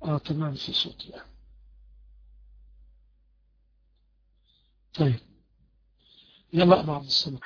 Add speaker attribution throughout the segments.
Speaker 1: اه تمام في صوت يعني طيب يلا أبا عبد الصمد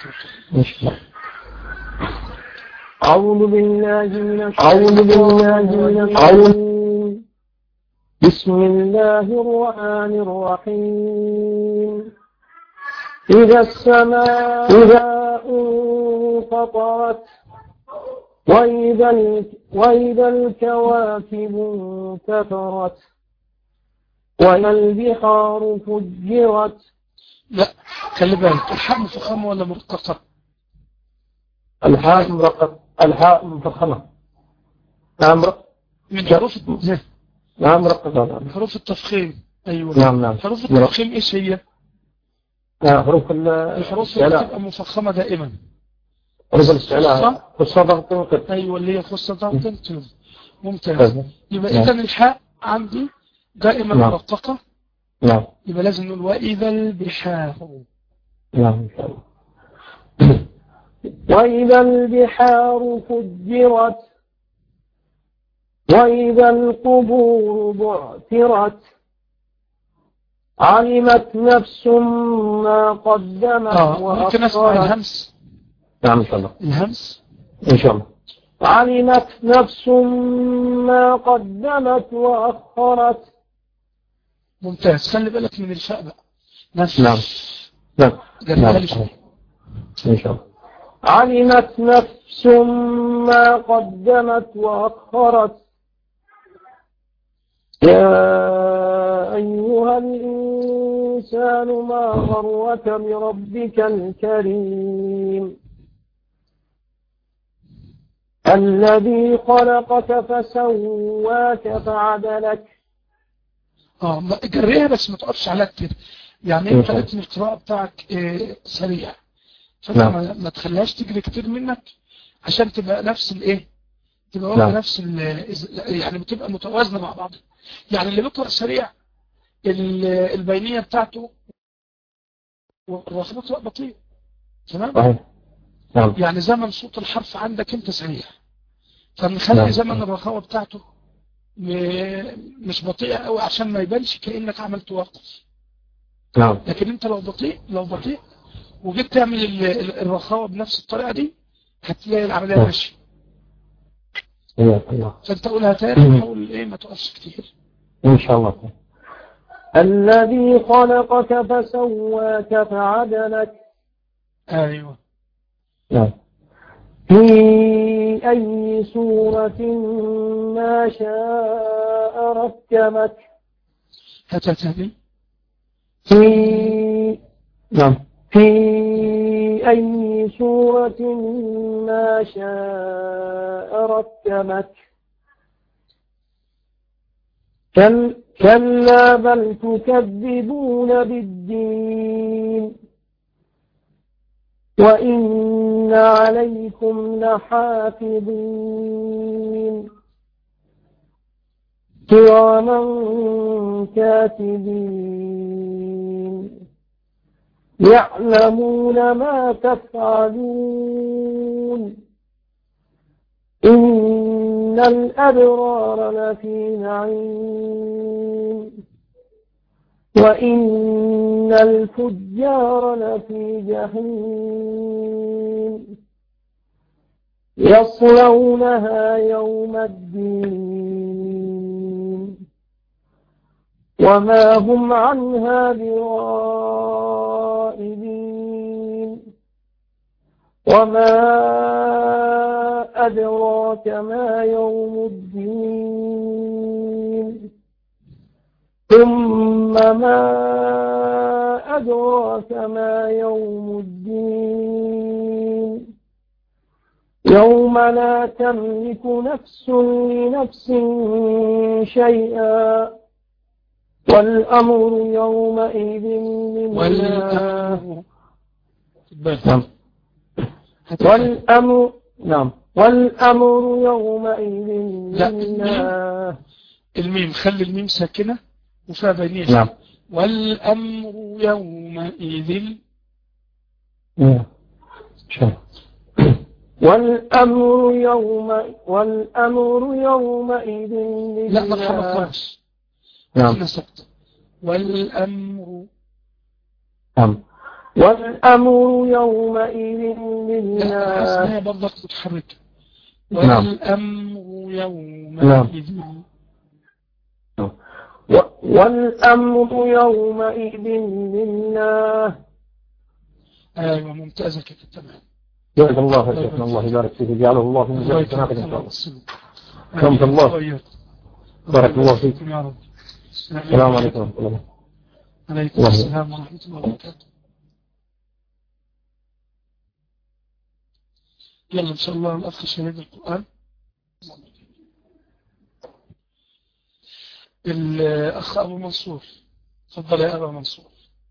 Speaker 2: أعوذ بالله من أعوذ بالله من الشيطان بسم الله الرحمن الرحيم إذا السماء إذا انفطرت وإذا وإذا الكواكب انتثرت وإذا البحار فجرت
Speaker 1: لا خلي بالك الحاء مفخمة ولا مرققة
Speaker 2: الحاء مرققة الحاء مفخمة نعم
Speaker 1: من حروف
Speaker 2: نعم مرققة
Speaker 1: حروف التفخيم أيوة
Speaker 2: نعم نعم
Speaker 1: حروف التفخيم إيش هي
Speaker 2: نعم حروف
Speaker 1: الحروف اللي بتبقى مفخمة دائما
Speaker 2: حروف الاستعلاء خصة ضغط
Speaker 1: أيوة اللي هي خصة ضغط ممتاز يبقى إذا الحاء عندي دائما
Speaker 2: نعم.
Speaker 1: مرققة
Speaker 2: نعم
Speaker 1: يبقى لازم نقول وإذا البحار
Speaker 2: نعم إن شاء الله وإذا البحار فجرت وإذا القبور بعثرت علمت نفس ما قدمت
Speaker 1: آه ممكن أسمع
Speaker 2: وأخرت
Speaker 1: الهمس
Speaker 2: نعم إن شاء الله
Speaker 1: الهمس
Speaker 2: إن شاء الله علمت نفس ما قدمت وأخرت
Speaker 1: ممتاز خلي بالك من الفاء بقى نفس
Speaker 2: نعم نعم
Speaker 1: جميلة
Speaker 2: نعم.
Speaker 1: لي شوية
Speaker 2: إن شاء الله علمت نفس ما قدمت وأخرت يا أيها الإنسان ما غرك بربك الكريم الذي خلقك فسواك فعدلك
Speaker 1: اه ما- جريها بس ما تقفش عليها كتير يعني
Speaker 2: إن
Speaker 1: انت
Speaker 2: شاء الله.
Speaker 1: رتم القراءة بتاعك آه، سريع فانت
Speaker 2: نعم.
Speaker 1: ما, ما تخليهاش تجري كتير منك عشان تبقى نفس الايه تبقى واخده
Speaker 2: نعم.
Speaker 1: نفس ال- يعني بتبقى متوازنة مع بعض يعني اللي بيقرأ سريع ال- البينية بتاعته والرخبة تبقى بطيء تمام
Speaker 2: صحيح نعم
Speaker 1: يعني زمن صوت الحرف عندك انت سريع فنخلي
Speaker 2: نعم.
Speaker 1: زمن الرخاوة بتاعته م- مش بطيئة قوي عشان ما يبانش كأنك عملت وقف
Speaker 2: نعم
Speaker 1: لكن انت لو بطيء لو بطيء وجيت تعمل ال- ال- الرخاوة بنفس الطريقة دي هتلاقي العملية
Speaker 2: نعم.
Speaker 1: ماشية
Speaker 2: حياك الله
Speaker 1: فانت قولها تاني حاول ايه ما تقفش كتير
Speaker 2: إن شاء الله الذي خلقك فسواك فعدلك
Speaker 1: ايوه
Speaker 2: نعم في أي سورة ما شاء ركبك
Speaker 1: هاتها تاني
Speaker 2: في نعم في أي سورة ما شاء ركبك كل كلا بل تكذبون بالدين وإن عليكم لحافظين كراما كاتبين يعلمون ما تفعلون إن الأبرار لفي نعيم وإن الفجار لفي جحيم يصلونها يوم الدين وما هم عنها بغائبين وما أدراك ما يوم الدين ثم ما أدراك ما يوم الدين يوم لا تملك نفس لنفس شيئا والأمر يومئذ لله
Speaker 1: والأمر
Speaker 2: نعم والأمر نعم والأمر يومئذ
Speaker 1: لا،
Speaker 2: لله
Speaker 1: الميم خلي الميم ساكنة وفيها بينية
Speaker 2: نعم
Speaker 1: والأمر يومئذ
Speaker 2: نعم شاء والأمر يوم والأمر يومئذ
Speaker 1: لا ما تحركناش
Speaker 2: نعم
Speaker 1: احنا سكت والأمر
Speaker 2: نعم والأمر يومئذ
Speaker 1: لا حاسس ان
Speaker 2: لله
Speaker 1: هي برضك متحركة
Speaker 2: نعم.
Speaker 1: والأمر يومئذ
Speaker 2: و- والأمر يومئذ لله
Speaker 1: ايوه ممتازة كده تمام
Speaker 2: جزاك الله خير شيخنا الله يبارك فيك جعله الله في ميزان حسناتك إن شاء الله
Speaker 1: الله
Speaker 2: رحمة الله. بارك الله فيك.
Speaker 1: يا رب
Speaker 2: السلام عليكم ورحمة الله
Speaker 1: عليكم
Speaker 2: الله
Speaker 1: السلام ورحمة الله وبركاته يلا إن شاء الله الأخ شهيد القرآن الأخ أبو منصور تفضل يا أبا منصور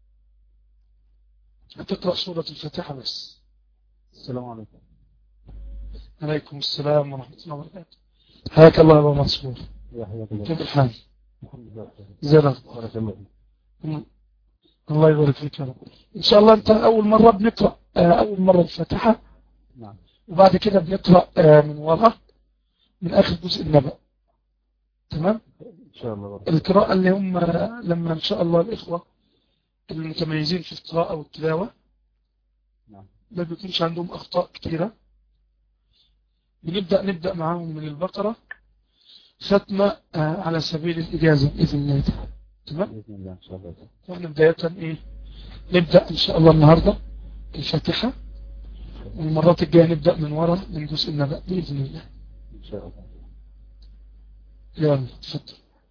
Speaker 1: هتقرأ سورة الفاتحة بس
Speaker 2: السلام عليكم
Speaker 1: عليكم السلام ورحمة الله وبركاته حياك الله يا أبا منصور
Speaker 2: يا حياك الله
Speaker 1: كيف الحال
Speaker 2: الحمد لله
Speaker 1: زي الأخبار
Speaker 2: بارك الله فيك.
Speaker 1: الله يبارك فيك يا رب إن شاء الله أنت أول مرة بنقرأ آه، أول مرة الفاتحة
Speaker 2: نعم
Speaker 1: وبعد كده بنقرأ آه، من وراء من آخر جزء النبأ تمام
Speaker 2: إن شاء الله بارك
Speaker 1: القراءة اللي هم لما إن شاء الله الإخوة المتميزين في القراءة والتلاوة
Speaker 2: نعم.
Speaker 1: ما بيكونش عندهم أخطاء كتيرة بنبدأ نبدأ معاهم من البقرة ختمة آه، على سبيل الإجازة بإذن الله تعالى. تمام
Speaker 2: بإذن الله إن شاء الله
Speaker 1: واحنا بداية إيه نبدأ إن شاء الله النهاردة الفاتحة والمرات الجاية نبدأ من وراء من جزء النبأ بإذن الله
Speaker 2: إن شاء الله
Speaker 1: يلا تفضل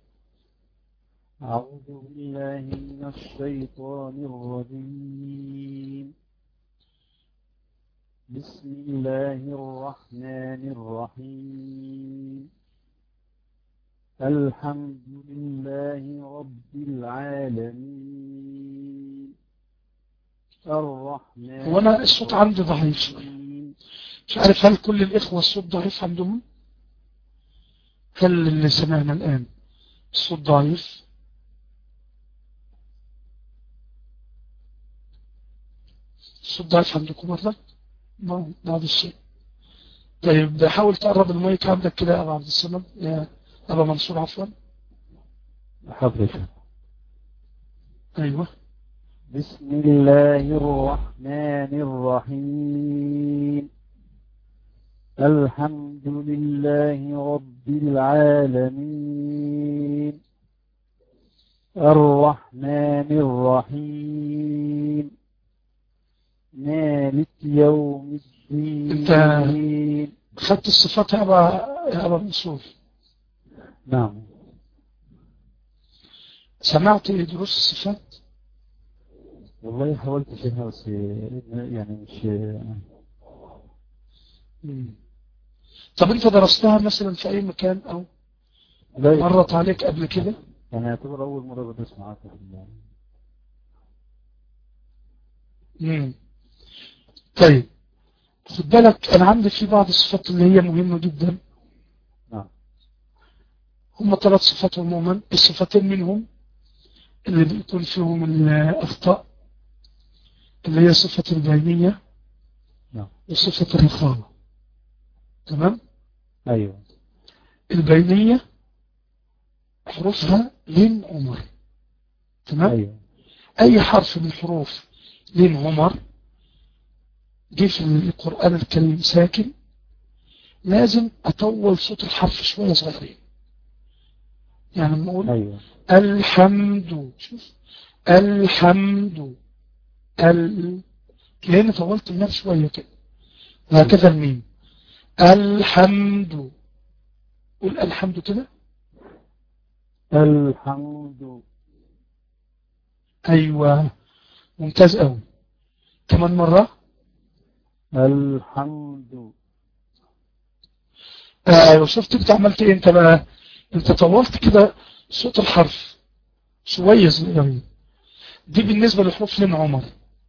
Speaker 3: أعوذ بالله من الشيطان الرجيم بسم الله الرحمن الرحيم الحمد لله رب العالمين الرحمن
Speaker 1: هو أنا الصوت عندي ضعيف شوية
Speaker 3: الرحيم
Speaker 1: مش عارف هل كل الإخوة الصوت ضعيف عندهم هل اللي سمعنا الآن الصوت ضعيف الصوت ضعيف عندكم مرة ما بعض الشيء طيب حاول تقرب المايك عندك كده يا أبا عبد الصمد يا أبا منصور عفوا
Speaker 2: حضرتك
Speaker 1: أيوه
Speaker 3: بسم الله الرحمن الرحيم الحمد لله رب العالمين الرحمن الرحيم مالك يوم الدين
Speaker 1: خدت الصفات يا أبا يا أبا منصور
Speaker 3: نعم
Speaker 1: سمعت دروس الصفات
Speaker 3: والله حاولت فيها بس يعني مش
Speaker 1: مم. طب أنت درستها مثلا في أي مكان أو
Speaker 3: لا
Speaker 1: مرت عليك قبل كده
Speaker 3: يعني يعتبر أول مرة بدرس معاك في ال-
Speaker 1: مم. طيب خد بالك أنا عندي في بعض الصفات اللي هي مهمة جدا
Speaker 3: نعم
Speaker 1: هم ثلاث صفات عموما الصفتين منهم اللي بيكون فيهم الأخطاء اللي هي صفة البينية
Speaker 3: نعم
Speaker 1: وصفة الرخاوة تمام
Speaker 3: أيوه
Speaker 1: البينية حروفها لين عمر تمام
Speaker 3: أيوه
Speaker 1: أي حرف من حروف لين عمر جه في القرآن الكريم ساكن لازم أطول صوت الحرف شوية صغيرين يعني لما أقول
Speaker 3: أيوه
Speaker 1: الحمد شوف الحمد ال لأن طولت النار شوية كده وهكذا الميم الحمد قول الحمد كده
Speaker 3: الحمد
Speaker 1: أيوة ممتاز أوي كمان مرة
Speaker 3: الحمد
Speaker 1: آه شفت انت عملت ايه انت بقى انت طولت كده صوت الحرف شوية صغيرين دي بالنسبة لحروف لين عمر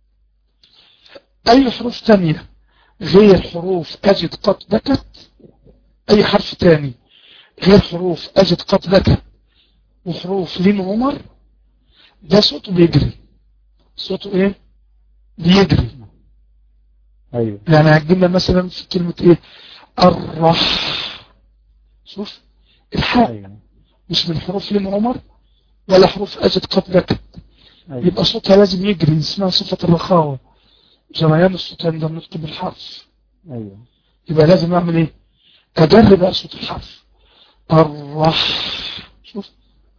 Speaker 1: اي حروف تانية غير حروف اجد قط بكت اي حرف تاني غير حروف اجد قط بكت وحروف لين عمر ده صوته بيجري صوته ايه بيجري
Speaker 3: أيوة
Speaker 1: يعني هتجينا مثلا في كلمة ايه الرح شوف الحاء
Speaker 3: أيوة
Speaker 1: مش من حروف لين عمر ولا حروف أجد قبلك
Speaker 3: أيوة
Speaker 1: يبقى صوتها لازم يجري اسمها صفة الرخاوة جريان الصوت عند النطق بالحرف
Speaker 3: أيوة
Speaker 1: يبقى لازم اعمل ايه اجري بقى صوت الحرف الرح شوف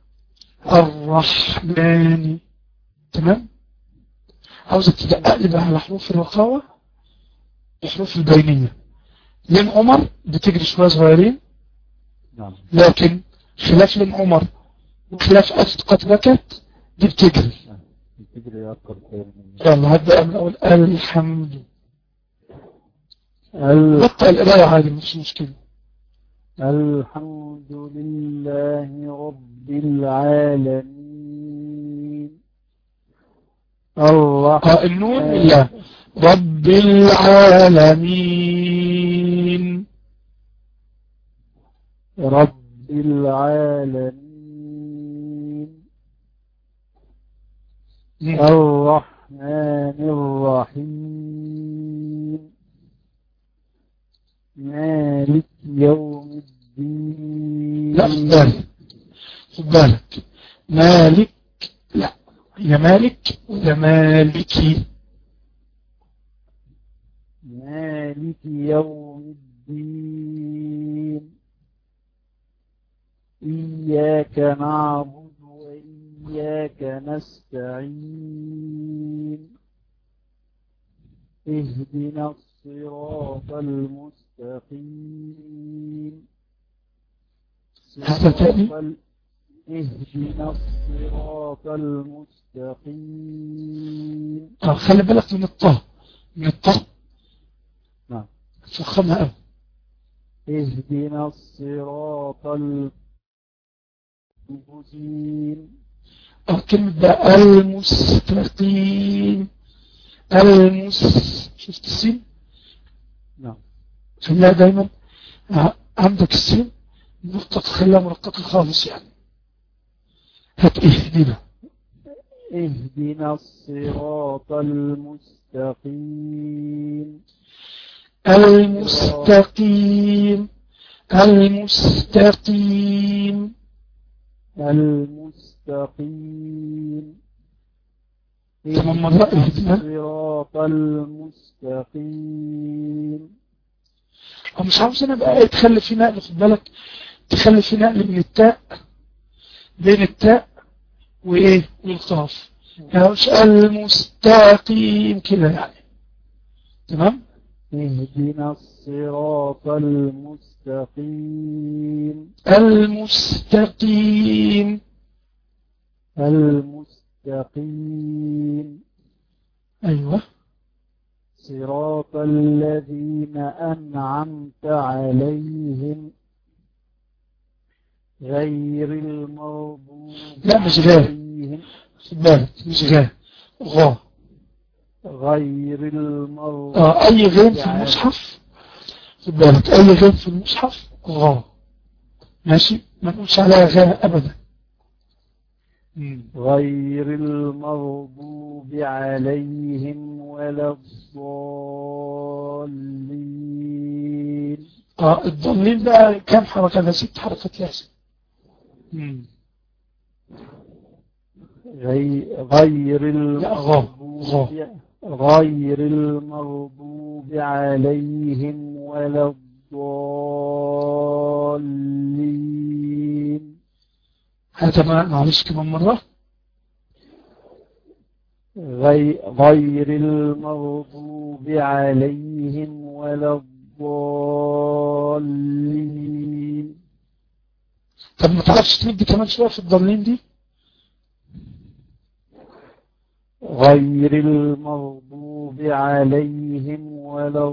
Speaker 1: الرحمن تمام عاوزك تدقق لي بقى على حروف الرخاوة الحروف البينية لين عمر بتجري شوية صغيرين
Speaker 3: نعم
Speaker 1: لكن خلاف لين عمر وخلاف أسد قد بكت دي بتجري
Speaker 3: تجري أكثر خير من
Speaker 1: يلا هبدأ من أول الحمد
Speaker 3: ال-
Speaker 1: بطأ القراية عادي مش مشكلة
Speaker 3: الحمد لله رب العالمين الله
Speaker 1: آه النون لا رب العالمين
Speaker 3: رب العالمين الرحمن الرحيم مالك يوم الدين
Speaker 1: لا خد بالك خد بالك مالك لا يا مالك ولا مالكي
Speaker 3: مالك يوم الدين إياك نعبد وإياك نستعين اهدنا الصراط المستقيم
Speaker 1: هذا تاني؟
Speaker 3: صراط ال- اهدنا الصراط المستقيم
Speaker 1: آه خلي بالك من الطه من الطه
Speaker 3: نعم
Speaker 1: فخمها قوي
Speaker 3: اهدنا الصراط المستقيم
Speaker 1: آه كلمة بقى المستقيم المس شفت السين
Speaker 3: نعم
Speaker 1: خليها دايما ع- عندك السين نقطة خليها مرققة خالص يعني هات اهدنا
Speaker 3: اهدنا الصراط المستقيم
Speaker 1: المستقيم المستقيم
Speaker 3: المستقيم
Speaker 1: كمان مرة اهدنا
Speaker 3: الصراط المستقيم
Speaker 1: أو مش عاوز انا بقى إيه تخلي في نقل خد بالك تخلي في نقل من التاء بين التاء وايه والقاف يعني مش المستقيم كده يعني تمام
Speaker 3: اهدنا الصراط المستقيم
Speaker 1: المستقيم
Speaker 3: المستقيم
Speaker 1: ايوه
Speaker 3: صراط الذين أنعمت عليهم غير المغضوب
Speaker 1: لا، مش غير.
Speaker 3: عليهم
Speaker 1: خد بالك مش غا غا
Speaker 3: غير المغضوب
Speaker 1: آه اي غين في المصحف خد بالك اي غين في المصحف غا ماشي ما نقولش عليها غا ابدا مم.
Speaker 3: غير المغضوب عليهم ولا الضالين
Speaker 1: اه الضالين بقى كام حركة ده ست حركات لازم مم.
Speaker 3: غي- غير
Speaker 1: لا، غا.
Speaker 3: المغضوب غير المغضوب عليهم ولا الضالين
Speaker 1: هذا ما معلش كمان مرة
Speaker 3: غي- غير المغضوب عليهم ولا الضالين
Speaker 1: طب ما تعرفش تمد كمان شوية في الضالين دي
Speaker 3: غير المغضوب عليهم ولا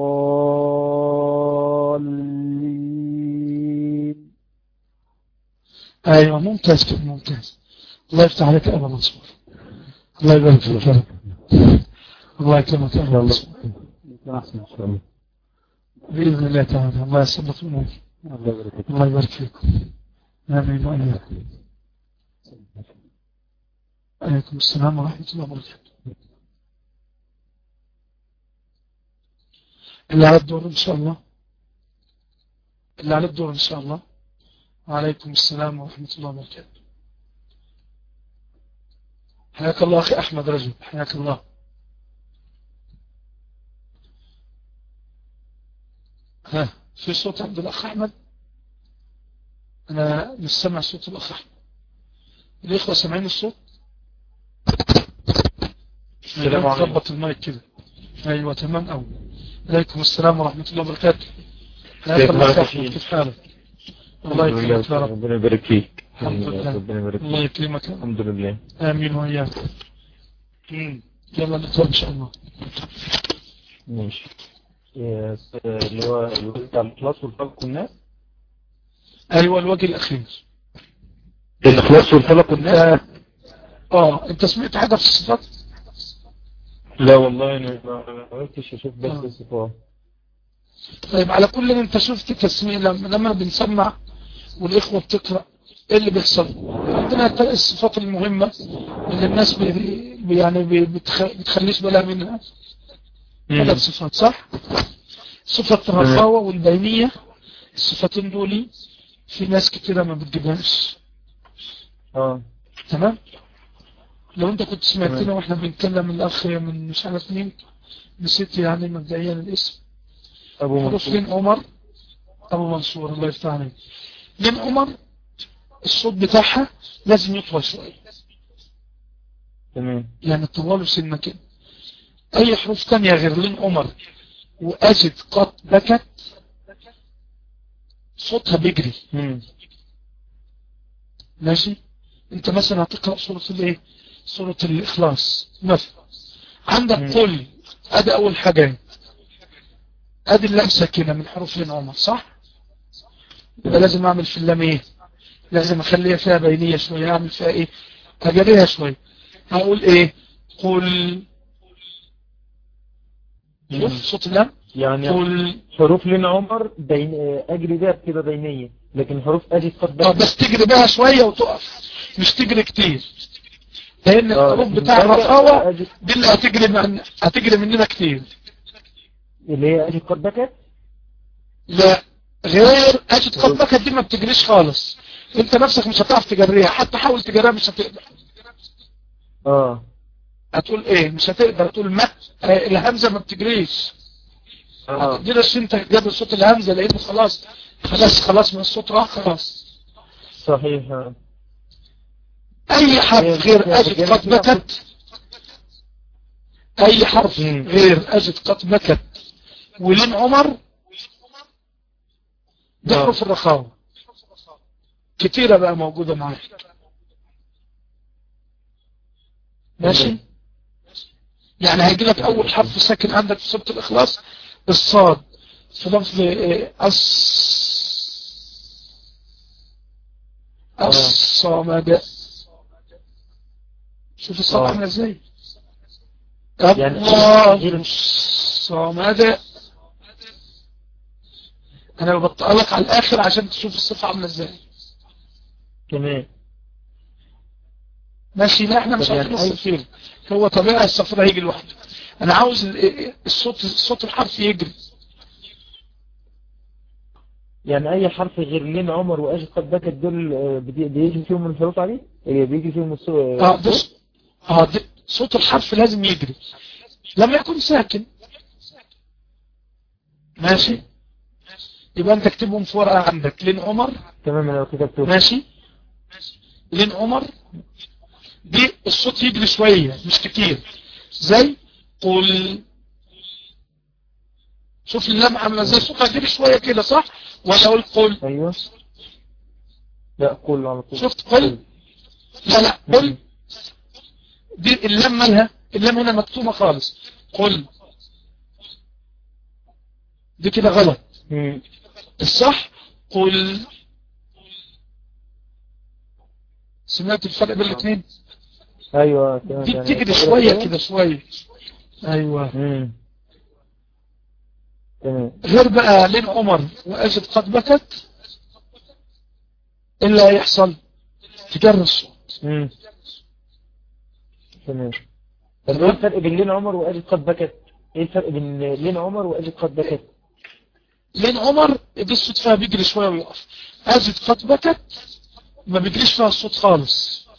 Speaker 3: الضالين
Speaker 1: ايوه ممتاز كده ممتاز الله يفتح عليك يا ابا منصور الله يبارك فيك يا رب الله يكرمك يا ابا منصور
Speaker 3: يكون أحسن إن شاء الله
Speaker 1: بإذن الله تعالى الله يسلط منك
Speaker 3: الله يبارك فيك
Speaker 1: الله يبارك فيكم آمين وإياكم عليكم السلام ورحمة الله وبركاته اللي على الدور إن شاء الله اللي على الدور إن شاء الله وعليكم السلام ورحمة الله وبركاته حياك الله أخي أحمد رجب حياك الله ها في صوت عبد الأخ أحمد أنا مش سامع صوت الأخ أحمد الإخوة سامعين الصوت
Speaker 2: السلام عليكم.
Speaker 1: ضبط المايك كده أيوة تمام أوي عليكم السلام ورحمة الله وبركاته حياك
Speaker 2: كيف
Speaker 1: الله
Speaker 2: حالك
Speaker 1: أخي
Speaker 2: يا
Speaker 1: أحمد
Speaker 2: أخي؟
Speaker 1: كيف حالك الله يكرمك يا رب
Speaker 2: ربنا يبارك فيك
Speaker 1: الحمد لله.
Speaker 2: ربنا يبارك
Speaker 1: الله
Speaker 2: فيك
Speaker 1: يكرمك يا رب.
Speaker 2: الحمد لله
Speaker 1: آمين وإياك مم. يلا نتوب إن شاء الله
Speaker 2: ماشي يس، اللي هو الوجه بتاع الإخلاص والفلق والناس
Speaker 1: أيوة الوجه الأخير
Speaker 2: الإخلاص والفلق والناس
Speaker 1: اه انت سمعت حاجة في الصفات
Speaker 2: لا والله أنا ما عرفتش أشوف بس
Speaker 1: آه.
Speaker 2: الصفات
Speaker 1: طيب على كل انت شفت تسميع لما لما بنسمع والاخوة بتقرأ ايه اللي بيحصل عندنا تلات الصفات المهمة اللي الناس بي بي- يعني بي- بتخ... بتخليش بالها منها ثلاث صفات صح صفة الرخاوة والبينية الصفتين دول في ناس كتيرة ما بتجيبهاش
Speaker 2: اه
Speaker 1: تمام لو انت كنت سمعتنا
Speaker 2: تمام.
Speaker 1: واحنا بنتكلم الاخ من مش عارف مين نسيت يعني مبدئيا الاسم
Speaker 2: أبو
Speaker 1: حروف
Speaker 2: منصور
Speaker 1: لين عمر ابو منصور الله يفتح عليك لين عمر الصوت بتاعها لازم يطول شوية
Speaker 2: تمام
Speaker 1: يعني طواله سنة كده اي حروف تانية غير لين عمر واجد قط بكت صوتها بيجري
Speaker 2: مم.
Speaker 1: ماشي انت مثلا هتقرأ سورة الايه سورة الاخلاص مثلا عندك
Speaker 2: مم.
Speaker 1: قل ادي اول حاجة ادي اللام ساكنة من حروف لين عمر صح يبقى لازم اعمل في اللام ايه لازم اخليها فيها بينية شوية اعمل فيها ايه اجريها شوية هقول ايه قل شوف
Speaker 2: مم.
Speaker 1: صوت اللام
Speaker 2: يعني
Speaker 1: قل
Speaker 2: حروف لين عمر بين أجري ده بتبقى بينية لكن حروف أجي قد
Speaker 1: اه بس تجري بها شوية وتقف مش تجري كتير لان
Speaker 2: آه،
Speaker 1: الحروف بتاع
Speaker 2: أجي-
Speaker 1: الرخاوة
Speaker 2: أجي-
Speaker 1: دي اللي هتجري من هتجري مننا كتير
Speaker 2: اللي هي أجي قد بكت
Speaker 1: لا غير اجد قلبك دي ما بتجريش خالص انت نفسك مش هتعرف تجريها حتى حاول تجريها مش هتقدر
Speaker 2: اه
Speaker 1: هتقول ايه مش هتقدر تقول ما آه، الهمزة ما بتجريش
Speaker 2: اه
Speaker 1: هتقدرش انت تجري صوت الهمزة لانه خلاص خلاص خلاص من الصوت راح خلاص
Speaker 2: صحيح آه.
Speaker 1: اي حرف غير اجد قد بكت اي حرف
Speaker 2: مم.
Speaker 1: غير اجد قد بكت ولين عمر دي
Speaker 2: آه.
Speaker 1: حروف الرخاوة كتيرة بقى موجودة معاك ماشي يعني هيجي لك اول حرف ساكن عندك في سورة الاخلاص الصاد في لفظ إيه؟ أص الصمد شوف الصاد
Speaker 2: آه.
Speaker 1: عامله ازاي
Speaker 2: يعني
Speaker 1: الله
Speaker 2: غير-
Speaker 1: الصمد انا ببطئ لك على الاخر عشان تشوف الصفة عامله ازاي
Speaker 2: تمام
Speaker 1: ماشي لا احنا مش
Speaker 2: طب
Speaker 1: عارفين
Speaker 2: يعني أي-
Speaker 1: الصفير هو طبيعي الصفر هيجي لوحده انا عاوز ال- الصوت الصوت الحرف يجري
Speaker 2: يعني اي حرف غير لين عمر واجي قد بكت دول آه، بي- بيجي فيهم الحروف عليه إيه، بيجي فيهم الصوت
Speaker 1: اه ده ص- اه ده صوت الحرف لازم يجري لما يكون ساكن ماشي يبقى انت اكتبهم في ورقة عندك لين عمر
Speaker 2: تمام انا لو كتبته
Speaker 1: ماشي لين عمر دي الصوت يجري شوية مش كتير زي قل شوف اللام عامله ازاي صوتها يجري شوية كده صح ولا اقول قل
Speaker 2: ايوه لا قول على طول
Speaker 1: شفت قل لا لا قل دي اللام مالها اللام هنا مكتومة خالص قل دي كده غلط
Speaker 2: مم.
Speaker 1: الصح قل سمعت الفرق بين الاثنين
Speaker 2: ايوه تمام
Speaker 1: دي
Speaker 2: يعني
Speaker 1: بتجري شوية كده شوية ايوه
Speaker 2: مم. تمام
Speaker 1: غير بقى لين عمر واجد قد بكت الا يحصل تجر الصوت
Speaker 2: مم. تمام طب ايه الفرق بين لين عمر واجي قد بكت ايه الفرق بين لين عمر واجد قد بكت
Speaker 1: لين عمر دي الصوت فيها بيجري شوية ويقف أجد قد بكت ما بيجريش فيها الصوت خالص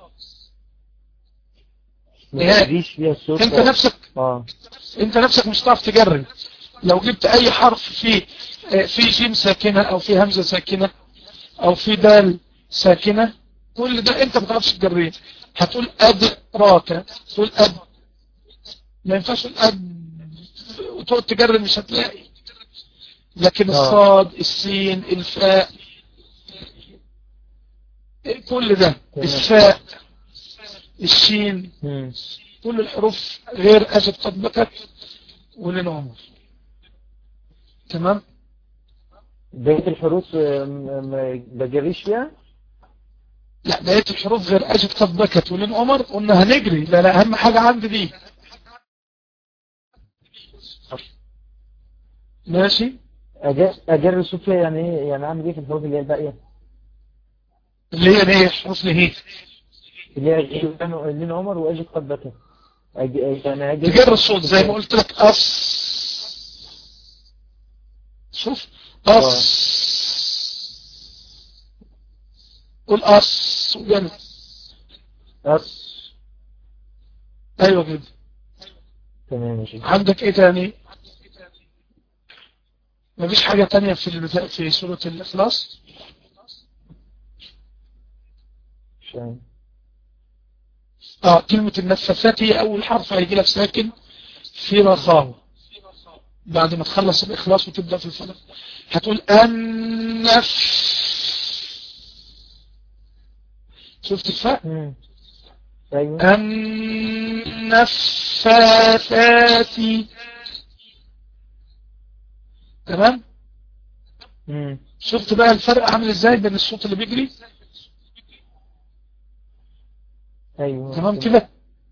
Speaker 2: ما
Speaker 1: نهائي.
Speaker 2: تجريش فيها الصوت
Speaker 1: انت
Speaker 2: خالص.
Speaker 1: نفسك
Speaker 2: اه
Speaker 1: انت نفسك مش هتعرف تجرب لو جبت اي حرف فيه آه، في جيم ساكنة او في همزة ساكنة او في دال ساكنة كل ده انت ما تعرفش تجريه هتقول ادراك تقول اد ما ينفعش تقول اد وتقعد تجرب مش هتلاقي لكن
Speaker 2: آه.
Speaker 1: الصاد السين الفاء كل ده
Speaker 2: تمام.
Speaker 1: الفاء الشين
Speaker 2: مم.
Speaker 1: كل الحروف غير أجد قد بكت ولين عمر تمام
Speaker 2: بقية الحروف آه، م- ما بجريش فيها
Speaker 1: لا بقية الحروف غير أجد قد بكت ولين عمر قلنا هنجري لا لا أهم حاجة عندي دي ماشي
Speaker 2: أجر أجر الصوت فيها يعني ايه يعني اعمل ايه في الحروف اللي هي الباقية
Speaker 1: اللي هي ايه حروف نهي
Speaker 2: اللي هي لين- لين عمر واجد قد بكت أج... يعني أجر
Speaker 1: تجر الصوت زي ما قلت لك أص شوف أص قول أص وجنب
Speaker 2: أص
Speaker 1: أيوة كده
Speaker 2: تمام يا شيخ
Speaker 1: عندك ايه تاني مفيش حاجة تانية في البتا... في سورة الإخلاص
Speaker 2: عشان
Speaker 1: اه كلمة النفاثات هي أول حرف هيجي لك ساكن في رخاوة بعد ما تخلص الإخلاص وتبدأ في الفلق هتقول النف شفت الفاء
Speaker 2: مم. ايوه
Speaker 1: النفاثات تمام
Speaker 2: مم.
Speaker 1: شفت بقى الفرق عامل ازاي بين الصوت اللي بيجري
Speaker 2: ايوه
Speaker 1: تمام كده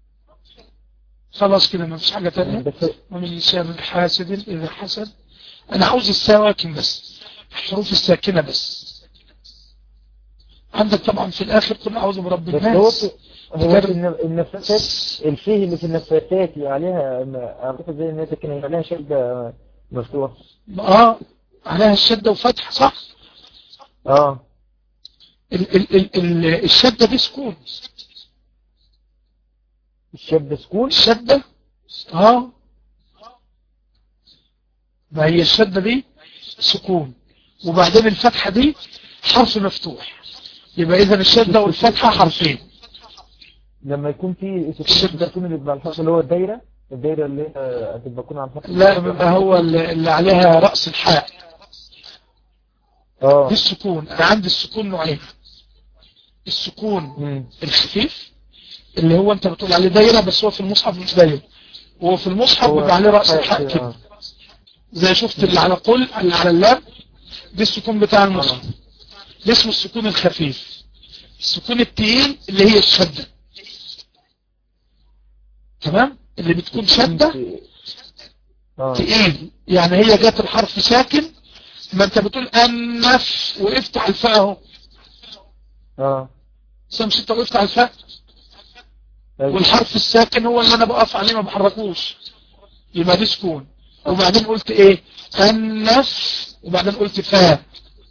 Speaker 1: خلاص كده ما فيش حاجة تانية
Speaker 2: بس
Speaker 1: ومن شر حاسد إذا حسد أنا عاوز السواكن بس الحروف الساكنة بس عندك طبعا في الآخر قل أعوذ برب
Speaker 2: بس هو
Speaker 1: الناس
Speaker 2: في- هو في الن- النفاثات الفيه اللي في النفاثات عليها ما- اعتقد زي الناس كان عليها شدة مفتوح
Speaker 1: آه عليها الشدة وفتح صح
Speaker 2: اه
Speaker 1: ال ال ال ال الشدة دي سكون
Speaker 2: الشدة سكون
Speaker 1: الشدة آه ما هي الشدة دي سكون وبعدين الفتحة دي حرف مفتوح يبقى إذا الشدة والفتحة حرفين
Speaker 2: لما يكون في
Speaker 1: الشدة.
Speaker 2: سكون السكون اللي بيبقى على الحرف اللي هو الدايرة الدايرة اللي هي هتبقى تكون على الحرف
Speaker 1: لا بيبقى هو اللي اللي عليها رأس الحاء
Speaker 2: اه
Speaker 1: دي السكون أنا عندي السكون نوعين السكون
Speaker 2: مم.
Speaker 1: الخفيف اللي هو أنت بتقول عليه دايرة بس هو في المصحف مش دايرة وهو في المصحف
Speaker 2: هو
Speaker 1: بيبقى عليه رأس
Speaker 2: حاجة
Speaker 1: الحاء
Speaker 2: كده،
Speaker 1: كده
Speaker 2: آه.
Speaker 1: زي شفت اللي على قل اللي على اللام دي السكون بتاع المصحف ده اسمه السكون الخفيف السكون التقيل اللي هي الشدة تمام اللي بتكون شدة
Speaker 2: اه
Speaker 1: تقيل يعني هي جت الحرف ساكن ما انت بتقول النف وقفت على الفاء اهو
Speaker 2: اه
Speaker 1: بس مش انت وقفت على الفاء
Speaker 2: أيوة.
Speaker 1: والحرف الساكن هو اللي انا بقف عليه ما بحركوش يبقى دي سكون وبعدين قلت ايه النف وبعدين قلت فاء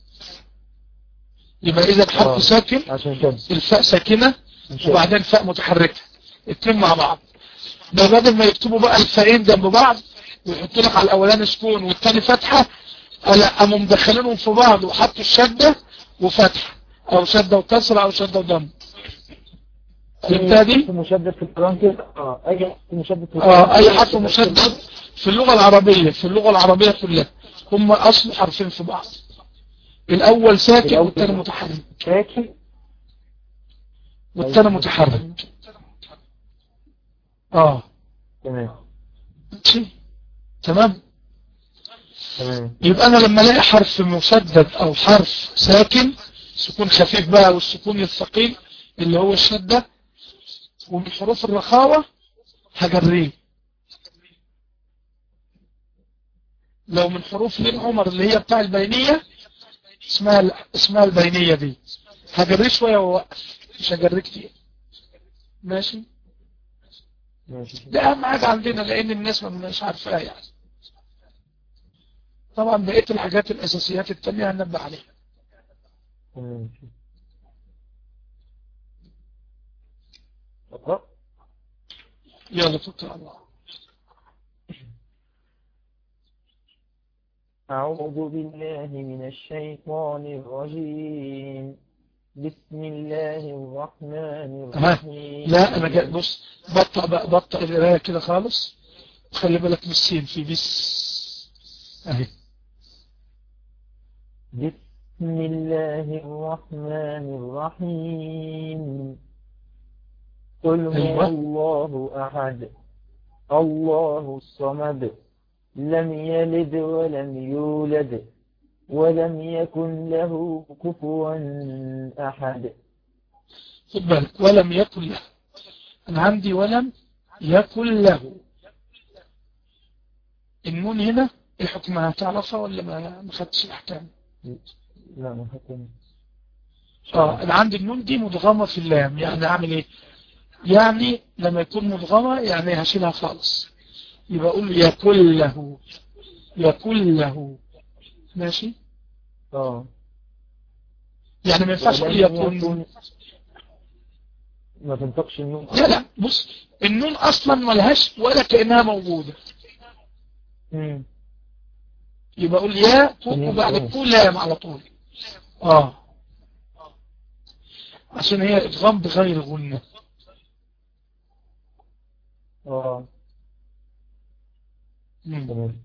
Speaker 1: يبقى اذا
Speaker 2: آه.
Speaker 1: الحرف ساكن
Speaker 2: عشان كده
Speaker 1: الفاء ساكنة
Speaker 2: إن شاء الله.
Speaker 1: وبعدين فاء متحركة اتنين مع بعض ده بدل ما يكتبوا بقى الفاءين جنب بعض ويحطوا لك على الاولاني سكون والتاني فتحة لا قاموا مدخلينهم في بعض وحطوا الشدة وفتحة او شدة وكسرة او شدة وضم فهمتها دي؟
Speaker 2: في مشدد في القرآن كده اه اي حرف مشدد في
Speaker 1: اه اي حرف مشدد في اللغة العربية في اللغة العربية كلها هم اصل حرفين في بعض الاول ساكن
Speaker 2: الأول
Speaker 1: والتاني متحرك
Speaker 2: شاكي
Speaker 1: والتاني متحرك اه
Speaker 2: تمام
Speaker 1: ماشي تمام
Speaker 2: تمام
Speaker 1: يبقى انا لما الاقي حرف مشدد او حرف ساكن سكون خفيف بقى والسكون الثقيل اللي هو الشدة ومن حروف الرخاوة هجريه لو من حروف لين عمر اللي هي بتاع البينية اسمها ال- اسمها البينية دي هجريه شوية ووقف مش هجريه كتير ماشي
Speaker 2: ماشي
Speaker 1: ده اهم حاجة عندنا لان الناس ما مش عارفاها يعني طبعا بقية الحاجات الاساسيات التانية هنبه عليها
Speaker 2: تمام اقرأ
Speaker 1: يلا توكل على الله
Speaker 2: أعوذ بالله من الشيطان الرجيم بسم الله الرحمن
Speaker 1: تمام.
Speaker 2: الرحيم
Speaker 1: لا انا جاي بص بطأ بقى بطأ القراية كده خالص خلي بالك من السين في بس اهي
Speaker 2: بسم الله الرحمن الرحيم قل هو
Speaker 1: أيوة.
Speaker 2: الله أحد الله الصمد لم يلد ولم يولد ولم يكن له كفوا أحد
Speaker 1: خد بالك ولم يكن له انا عندي ولم يكن له النون هنا ايه حكمها تعرفها ولا ما ما خدتش الاحكام
Speaker 2: لا ما حكم
Speaker 1: اه انا عندي النون دي مدغمة في اللام يعني اعمل ايه يعني لما يكون مدغمة يعني هشيلها خالص يبقى اقول يكن له يكن له ماشي
Speaker 2: اه
Speaker 1: يعني ما ينفعش اقول
Speaker 2: ولم
Speaker 1: يكن
Speaker 2: ما تنطقش النون
Speaker 1: لا لا بص النون اصلا ملهاش ولا كأنها موجودة
Speaker 2: مم.
Speaker 1: يبقى اقول يا
Speaker 2: تمام.
Speaker 1: وبعد كل لام على طول اه عشان هي ادغام بغير غنة
Speaker 2: اه
Speaker 1: مم.
Speaker 2: تمام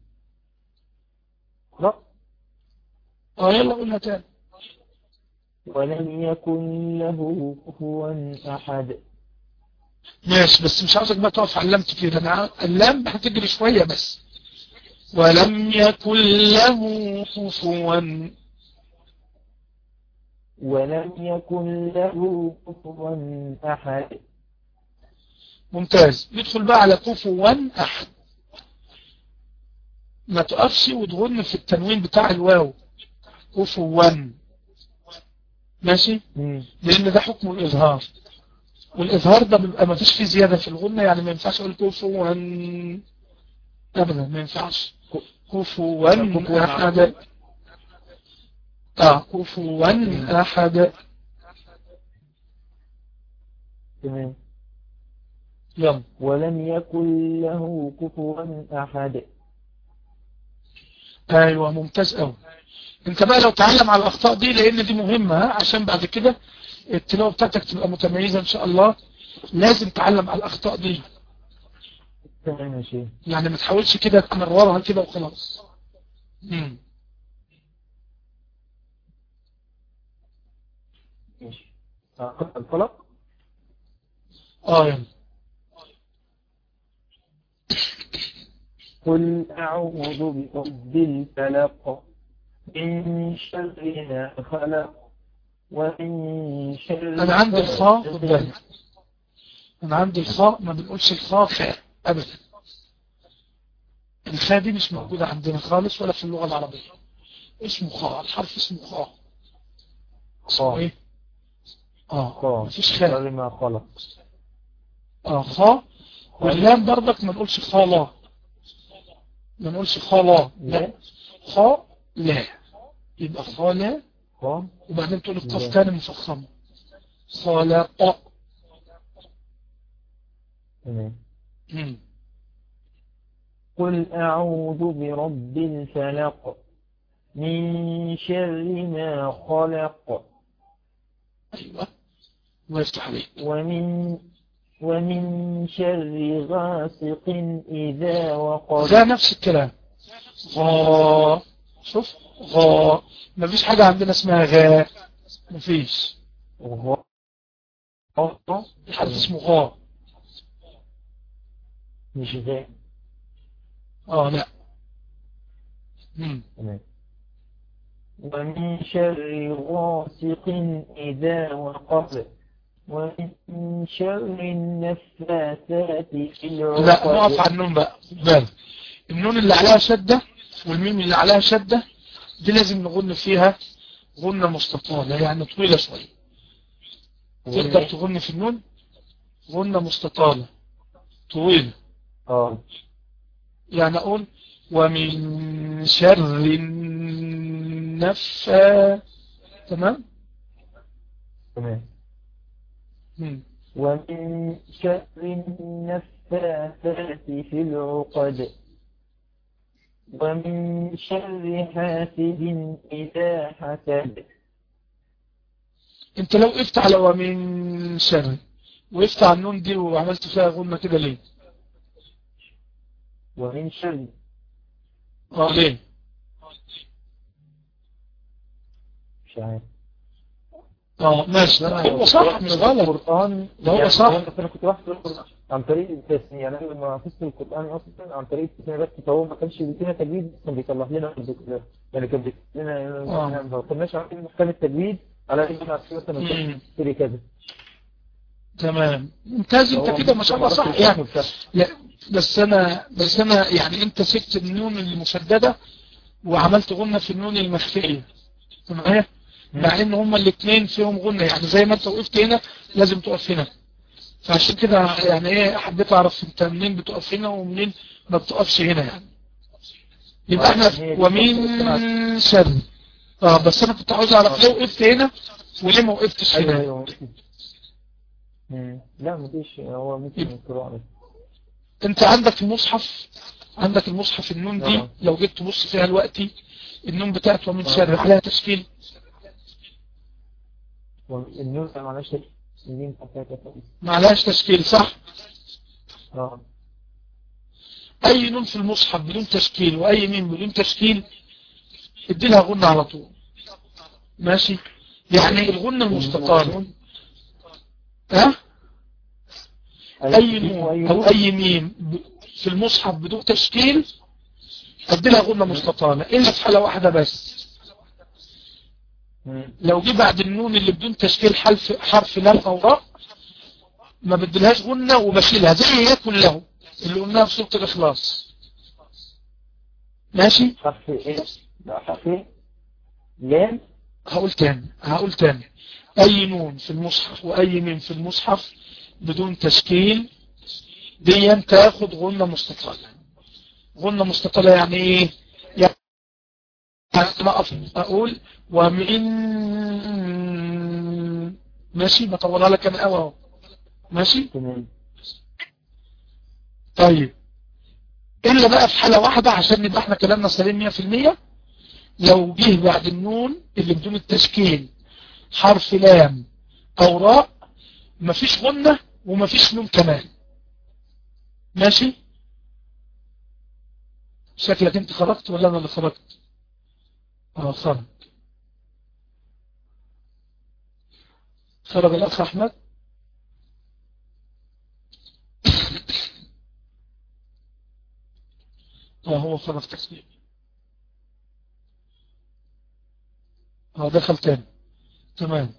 Speaker 2: لا
Speaker 1: اه يلا قولها تاني
Speaker 2: ولم يكن له كفوا أحد
Speaker 1: ماشي بس مش عاوزك بقى تقف على اللام كتير انا عاوز- اللام هتجري شوية بس ولم يكن له كفوا
Speaker 2: ولم يكن له كفوا أحد
Speaker 1: ممتاز ندخل بقى على كفوا احد ما تقفش وتغن في التنوين بتاع الواو كفوا ماشي
Speaker 2: مم.
Speaker 1: لان ده حكم الاظهار والاظهار ده بيبقى ما فيش فيه زيادة في الغنة يعني ما ينفعش اقول كفوا ابدا ما ينفعش كفوا
Speaker 2: كفوا
Speaker 1: احد اه كفوا احد
Speaker 2: تمام
Speaker 1: يلا
Speaker 2: ولم يكن له كفوا أحد
Speaker 1: ايوه ممتاز قوي انت بقى لو تعلم على الاخطاء دي لان دي مهمة ها؟ عشان بعد كده التلاوة بتاعتك تبقى متميزة ان شاء الله لازم تعلم على الاخطاء دي
Speaker 2: تمام يا شيخ
Speaker 1: يعني ما تحاولش كده تمررها كده وخلاص مم.
Speaker 2: ماشي أقرأ الفلق
Speaker 1: اه يلا
Speaker 2: قل أعوذ برب الفلق من شر ما خلق ومن شر
Speaker 1: انا عندي الخاء خد بالك انا عندي الخاء ما بنقولش الخاء خاء ابدا الخاء دي مش موجودة عندنا خالص ولا في اللغة العربية اسمه خاء الحرف اسمه خاء اسمه
Speaker 2: خاء.
Speaker 1: ايه اه
Speaker 2: خاء
Speaker 1: مفيش خاء
Speaker 2: شر ما خلق
Speaker 1: اه خاء واللام برضك ما نقولش خاء لا ما نقولش خاء لا لا
Speaker 2: لا
Speaker 1: خاء لا يبقى خاء لا
Speaker 2: خاء
Speaker 1: وبعدين تقول القاف
Speaker 2: لا.
Speaker 1: تاني مفخمة خلق
Speaker 2: تمام
Speaker 1: مم.
Speaker 2: قل أعوذ برب الفلق من شر ما خلق
Speaker 1: ايوه الله يفتح عليك
Speaker 2: ومن ومن شر غاسق إذا وقب
Speaker 1: ده نفس الكلام غا شوف غا مفيش حاجة عندنا اسمها غا مفيش
Speaker 2: غ-
Speaker 1: غا الحرف اسمه غا
Speaker 2: مش ذا
Speaker 1: اه لا مم.
Speaker 2: تمام ومن شر غاسق إذا وقب ومن شر النفاثات في
Speaker 1: لا نقف
Speaker 2: العقد
Speaker 1: على النون بقى خد بالك النون اللي عليها شدة والميم اللي عليها شدة دي لازم نغن فيها غنة مستطالة يعني طويلة شوية تقدر تغن في النون غنة مستطالة طويل
Speaker 2: اه
Speaker 1: يعني أقول ومن شر النفا تمام
Speaker 2: تمام
Speaker 1: مم.
Speaker 2: ومن شر النفاثات في العقد ومن شر حاسد إذا حسد
Speaker 1: انت لو وقفت على ومن شر وقفت على النون دي وعملت فيها غنة كده ليه
Speaker 2: ومن شر
Speaker 1: اه ليه
Speaker 2: مش عارف
Speaker 1: اه ماشي هو صح مش غلط
Speaker 2: القرآن
Speaker 1: ده هو
Speaker 2: يعني
Speaker 1: صح.
Speaker 2: أنا أنا كنت واحد عن طريق التسمية يعني أنا لما حفظت القرآن أصلا عن طريق التسمية بس فهو ما كانش بيدينا تجويد كان بيصلح لنا الذكر يعني كان بيكتب لنا
Speaker 1: آه.
Speaker 2: يعني ما كناش عارفين محكمة التجويد على إن احنا عارفين مثلا
Speaker 1: مم.
Speaker 2: نشتري كذا
Speaker 1: تمام ممتاز انت كده ما شاء الله صح يعني لا بس انا بس انا يعني انت سبت النون المشددة وعملت غنة في النون المخفية تمام مع ان هما الاثنين فيهم غنة يعني زي ما انت وقفت هنا لازم تقف هنا فعشان كده يعني ايه حبيت اعرف انت منين بتقف هنا ومنين ما بتقفش هنا يعني يبقى احنا في- ومن شر اه بس انا كنت عاوز اعرف ليه وقفت هنا وليه ما وقفتش
Speaker 2: أيوه
Speaker 1: هنا
Speaker 2: أيوه مم. لا مفيش هو ممكن القراءة
Speaker 1: انت عندك المصحف عندك المصحف النون دي
Speaker 2: آه.
Speaker 1: لو جيت تبص فيها دلوقتي النون بتاعت ومن شر عليها تشكيل
Speaker 2: النور ما معناش النين حتى
Speaker 1: ما عليهاش تشكيل صح
Speaker 2: اه
Speaker 1: اي نون في المصحف بدون تشكيل واي ميم بدون تشكيل ادي لها غنة على طول ماشي يعني الغنة المستطالة ها اي نون او اي ميم ب- في المصحف بدون تشكيل ادي لها غنة مستطالة الا في حالة واحدة بس
Speaker 2: مم.
Speaker 1: لو جه بعد النون اللي بدون تشكيل حرف حرف لام او راء ما بدلهاش غنة وبشيلها زي يكن له اللي قلناها في سورة الاخلاص ماشي
Speaker 2: حرف ايه لا حرف ايه لام
Speaker 1: هقول تاني هقول تاني اي نون في المصحف واي ميم في المصحف بدون تشكيل دي تاخد غنة مستطالة غنة مستطالة يعني ايه يعني ما أف- اقول ومن ماشي بطولها لك انا قوي اهو ماشي
Speaker 2: تمام
Speaker 1: طيب الا بقى في حالة واحدة عشان نبقى احنا كلامنا سليم 100% لو جه بعد النون اللي بدون التشكيل حرف لام او راء مفيش غنة ومفيش نون كمان ماشي شكلك انت خرجت ولا انا اللي خرجت اه خرج خرج الاخ احمد اه هو خرج تسليم اه دخل تاني تمام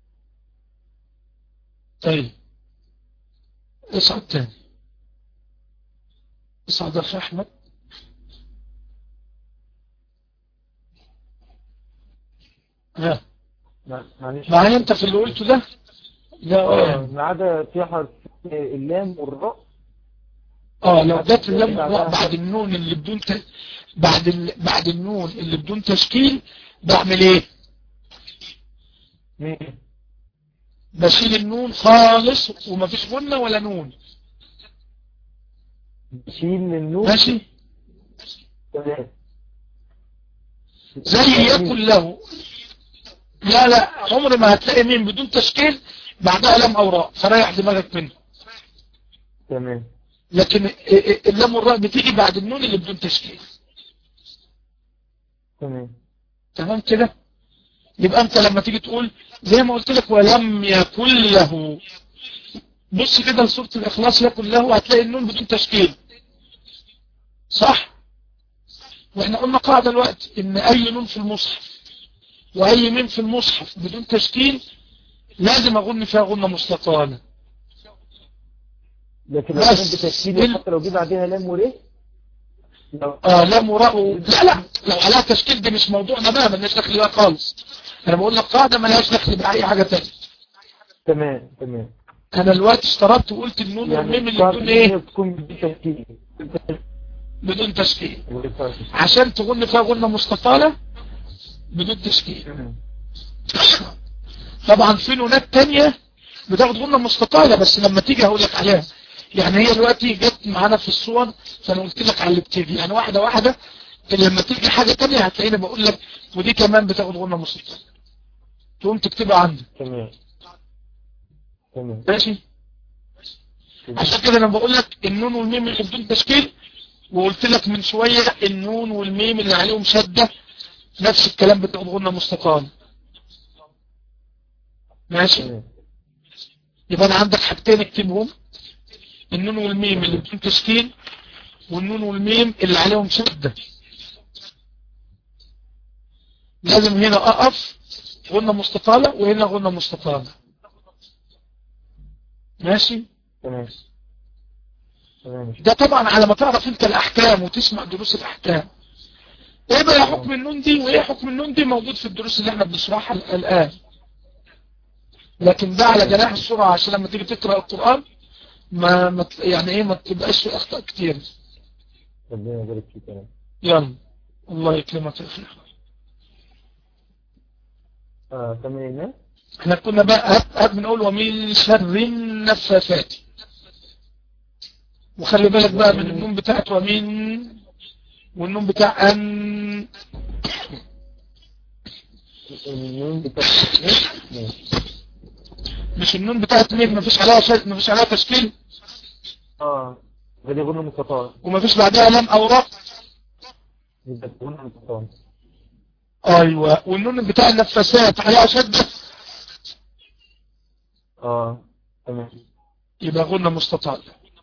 Speaker 1: طيب اصعد تاني اصعد يا اخ احمد ها
Speaker 2: مع- معلش
Speaker 1: معايا انت في اللي قلته ده لا
Speaker 2: اه
Speaker 1: اه
Speaker 2: ما عدا في حرف اللام والراء
Speaker 1: اه لو جت اللام والراء بعد النون اللي بدون ت... بعد ال... بعد النون اللي بدون تشكيل بعمل ايه
Speaker 2: مين
Speaker 1: بشيل النون خالص ومفيش غنة ولا نون
Speaker 2: شيل النور
Speaker 1: ماشي
Speaker 2: تمام
Speaker 1: زي يكن له لا لا عمر ما هتلاقي مين بدون تشكيل بعدها لام او راء فريح دماغك منه
Speaker 2: تمام
Speaker 1: لكن اللام والراء بتيجي بعد النون اللي بدون تشكيل
Speaker 2: تمام
Speaker 1: تمام كده يبقى انت لما تيجي تقول زي ما قلت لك ولم يكن له بص كده لسورة الإخلاص يكن له هتلاقي النون بدون تشكيل صح واحنا قلنا قاعدة الوقت ان اي نون في المصحف واي ميم في المصحف بدون تشكيل لازم اغن فيها غنة مستطالة
Speaker 2: لكن لو
Speaker 1: بس.
Speaker 2: كانت بتشكيل
Speaker 1: ال-
Speaker 2: حتى لو جه بعدها لام وريه لو
Speaker 1: اه لا مراء لا لا لو عليها تشكيل دي مش موضوعنا بقى مالناش دخل بيها خالص انا بقول لك قاعدة مالهاش دخل بأي حاجة تانية
Speaker 2: تمام تمام
Speaker 1: انا الوقت اشترطت وقلت النون والميم اللي بدون ايه
Speaker 2: تكون بالتشكيل
Speaker 1: بدون تشكيل عشان تغن فيها غنة مستطالة بدون تشكيل طبعا في نونات تانية بتاخد غنة مستطالة بس لما تيجي هقول لك عليها يعني هي دلوقتي جت معانا في الصور فانا قلت لك على اللي بتيجي يعني واحدة واحدة لما تيجي حاجة تانية هتلاقيني بقول لك ودي كمان بتاخد غنة مستطالة تقوم تكتبها عندك
Speaker 2: تمام تمام
Speaker 1: ماشي عشان كده انا بقول لك النون والميم اللي بدون تشكيل وقلت لك من شوية النون والميم اللي عليهم شدة نفس الكلام بتاخد غنة مستطالة ماشي
Speaker 2: تمام
Speaker 1: يبقى انا عندك حاجتين اكتبهم النون والميم اللي بدون تشكيل والنون والميم اللي عليهم شدة لازم هنا اقف غنة مستطالة وهنا غنة مستطالة ماشي
Speaker 2: تمام تمام
Speaker 1: ده طبعا على ما تعرف انت الاحكام وتسمع دروس الاحكام ايه بقى حكم النون دي وايه حكم النون دي موجود في الدروس اللي احنا بنشرحها ال- الان لكن ده على جناح السرعة عشان لما تيجي تقرأ القرآن ما, ما ت- يعني ايه ما تبقاش في اخطاء كتير
Speaker 2: ربنا يبارك فيك يا رب
Speaker 1: يلا الله يكرمك يا اخي
Speaker 2: اه تمام
Speaker 1: احنا كنا بقى هات- هات بنقول ومن شر النفاثات وخلي بالك بقى من النون بتاعت ومن والنون بتاع ان
Speaker 2: النون بتاع ماشي
Speaker 1: مش النون بتاعت مين مفيش عليها شد مفيش عليها تشكيل
Speaker 2: اه بدي غنى مستطال
Speaker 1: ومفيش بعدها لام او راء
Speaker 2: بدي غنى مستطال
Speaker 1: ايوه والنون بتاع النفاسات عليها شدة
Speaker 2: اه تمام
Speaker 1: يبقى غنى مستطال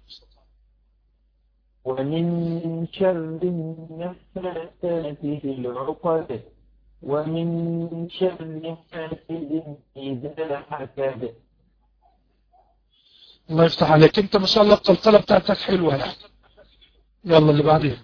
Speaker 2: ومن شر النفاثات في العقد ومن شر حاسد إذا حسد
Speaker 1: الله يفتح عليك انت ما شاء الله القلقلة بتاعتك حلوة يعني يلا اللي بعديها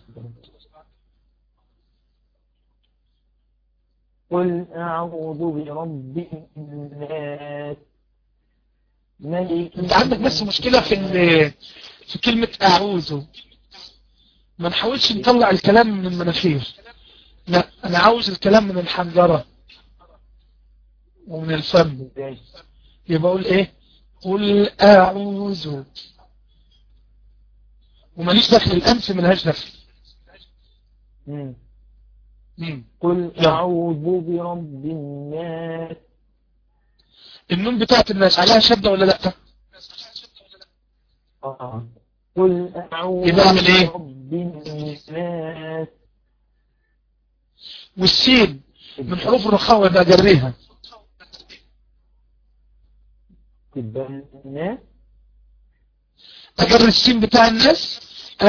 Speaker 2: قل أعوذ برب الناس ملك
Speaker 1: انت عندك بس مشكلة في ال- في كلمة اعوذ ما نحاولش نطلع الكلام من المناخير لا انا عاوز الكلام من الحنجرة ومن الفم
Speaker 2: ازاي
Speaker 1: يبقى اقول ايه قل اعوذ وماليش دخل الانف ملهاش دخل
Speaker 2: مم.
Speaker 1: مم.
Speaker 2: قل
Speaker 1: يلا.
Speaker 2: أعوذ برب الناس
Speaker 1: النون بتاعت الناس عليها شدة ولا لا
Speaker 2: آه. قل أعوذ
Speaker 1: يبقى أعمل إيه؟
Speaker 2: برب الناس
Speaker 1: والسين من حروف الرخاوة يبقى جريها
Speaker 2: تبقى الناس
Speaker 1: اجر السين بتاع الناس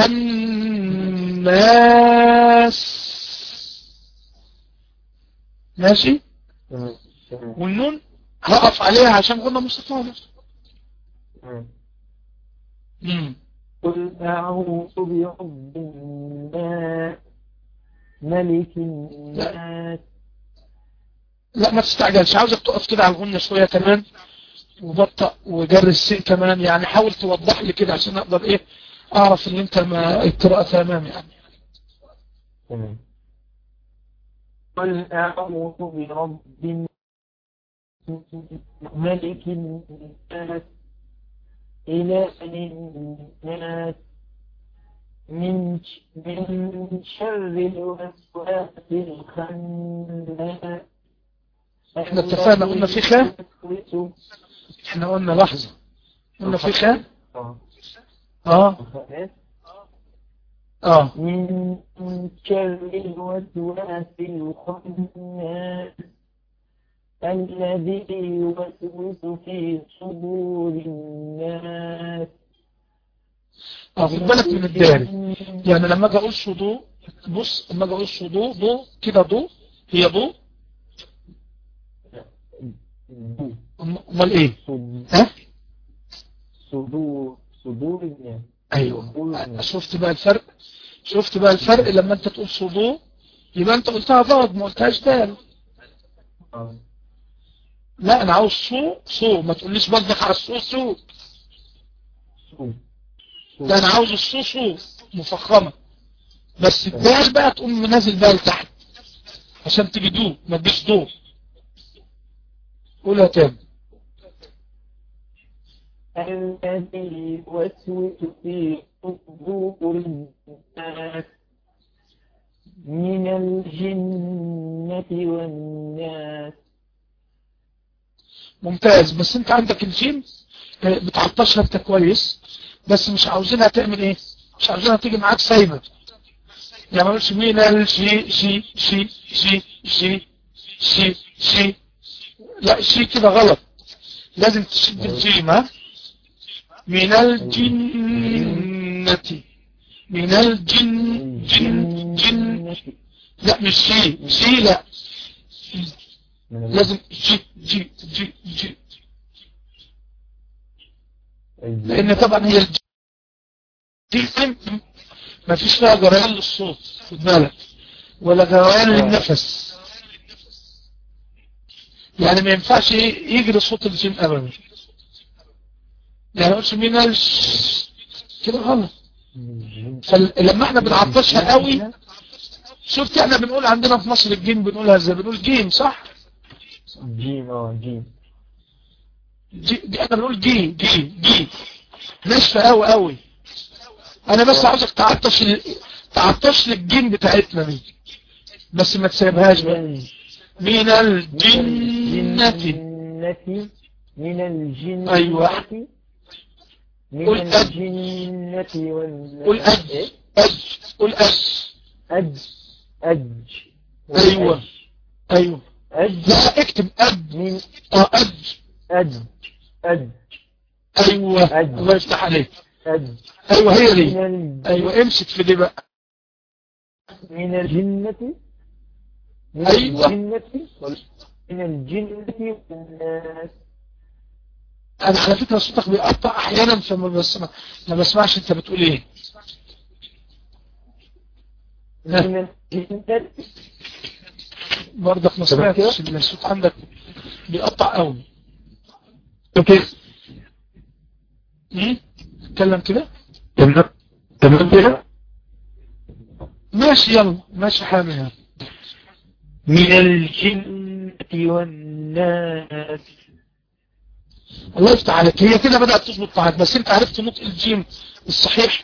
Speaker 1: الناس ماشي
Speaker 2: تمام تمام
Speaker 1: والنون هقف عليها عشان قلنا مستطالة
Speaker 2: تمام.
Speaker 1: مم.
Speaker 2: قل أعوذ برب الناس ملك الناس
Speaker 1: لا ما تستعجلش عاوزك تقف كده على الغنة شوية كمان وبطأ وجر السين كمان يعني حاول توضح لي كده عشان اقدر ايه اعرف ان انت ما القراءة تمام يعني
Speaker 2: تمام قل أعوذ برب الناس ملك الناس إله الناس من من شر الوسواس الخناس
Speaker 1: احنا اتفقنا قلنا في خاء
Speaker 2: الوسواس-
Speaker 1: احنا قلنا لحظة قلنا في خاء
Speaker 2: آه.
Speaker 1: اه اه
Speaker 2: من شر الوسواس الخناس الذي يوسوس في صدور الناس
Speaker 1: اه خد بالك من الداري يعني لما اجي اقول صدو بص لما اجي اقول صدو ضو كده ضو هي ضو أم- امال ايه ها
Speaker 2: صدور صدور الناس
Speaker 1: ايوه شفت بقى الفرق شفت بقى الفرق لما انت تقول صدو يبقى انت قلتها ضاد ما قلتهاش دال
Speaker 2: آه.
Speaker 1: لا انا عاوز صو صو ما تقوليش بطبخ على الصو صو ده انا عاوز الصوصو مفخمة بس الدال بقى تقوم نازل بقى لتحت عشان تجي دو ما تجيش دو قولها تاني
Speaker 2: الذي يوسوس في صدور الناس من الجنة والناس
Speaker 1: ممتاز بس انت عندك الجيم آه، بتعطشها انت كويس بس مش عاوزينها تعمل ايه مش عاوزينها تيجي معاك سايبة يعني ما اقولش مين الجي جي جي جي جي جي جي لا شي كده غلط لازم تشد الجيم ها من الجنة من الجن جن جن
Speaker 2: الجنة
Speaker 1: لا مش شي شي لا
Speaker 2: من ال-
Speaker 1: لازم جي جي جي جي
Speaker 2: الجن.
Speaker 1: لان طبعا هي الج- دي ما فيش فيها جريان للصوت خد بالك ولا جريان
Speaker 2: آه.
Speaker 1: للنفس يعني ما ينفعش إيه يجري صوت الجيم ابدا يعني قلت مين الش كده غلط
Speaker 2: الجن.
Speaker 1: فلما احنا بنعطشها قوي شفت احنا بنقول عندنا في مصر الجيم بنقولها ازاي بنقول جيم صح
Speaker 2: جيم اه جيم
Speaker 1: جي دي احنا بنقول جي جي جي ناشفه قوي قوي انا بس عاوزك تعطش ال... تعطش لي الجيم بتاعتنا دي بس ما تسيبهاش بقى من الجنة
Speaker 2: الجنة من الجنة
Speaker 1: أيوة.
Speaker 2: من
Speaker 1: قل أج.
Speaker 2: الجنة والناس
Speaker 1: قول أج
Speaker 2: إيه؟
Speaker 1: أج قول أج
Speaker 2: أج أج
Speaker 1: أيوة. أيوة
Speaker 2: أج
Speaker 1: لا اكتب أج
Speaker 2: من
Speaker 1: اه أج
Speaker 2: أج أج
Speaker 1: أيوة
Speaker 2: أج.
Speaker 1: الله يفتح عليك
Speaker 2: أج
Speaker 1: أيوة هي
Speaker 2: من
Speaker 1: دي
Speaker 2: ال...
Speaker 1: أيوة امسك في دي بقى
Speaker 2: من الجنة من
Speaker 1: أيوة.
Speaker 2: الجنة وال- من الجنة والناس
Speaker 1: أنا على فكرة صوتك بيقطع أحيانا فما بسمع ما بسمعش أنت بتقول إيه ها.
Speaker 2: من الجنة
Speaker 1: برضك ما
Speaker 2: تمام كده؟
Speaker 1: سمعتش الصوت عندك بيقطع قوي
Speaker 2: اوكي
Speaker 1: ايه اتكلم كده
Speaker 2: تمام تمام كده
Speaker 1: ماشي يلا ماشي حامي يعني.
Speaker 2: من الجنة والناس
Speaker 1: الله يفتح عليك هي كده بدأت تظبط معاك بس انت عرفت نطق الجيم الصحيح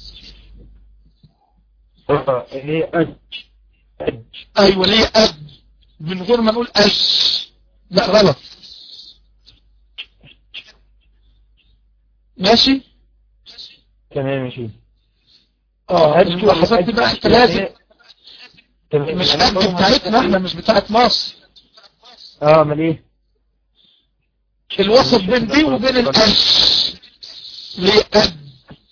Speaker 2: اه اللي هي أج أج
Speaker 1: ايوه ليه اب من غير ما نقول اج لا غلط ماشي
Speaker 2: تمام ماشي
Speaker 1: اه الملاحظات دي بقى انت لازم
Speaker 2: تمام
Speaker 1: مش
Speaker 2: يعني
Speaker 1: اب
Speaker 2: طبعاً
Speaker 1: بتاعتنا احنا مش بتاعت مصر
Speaker 2: اه امال ايه
Speaker 1: الوسط بين دي وبين الاج ليه اب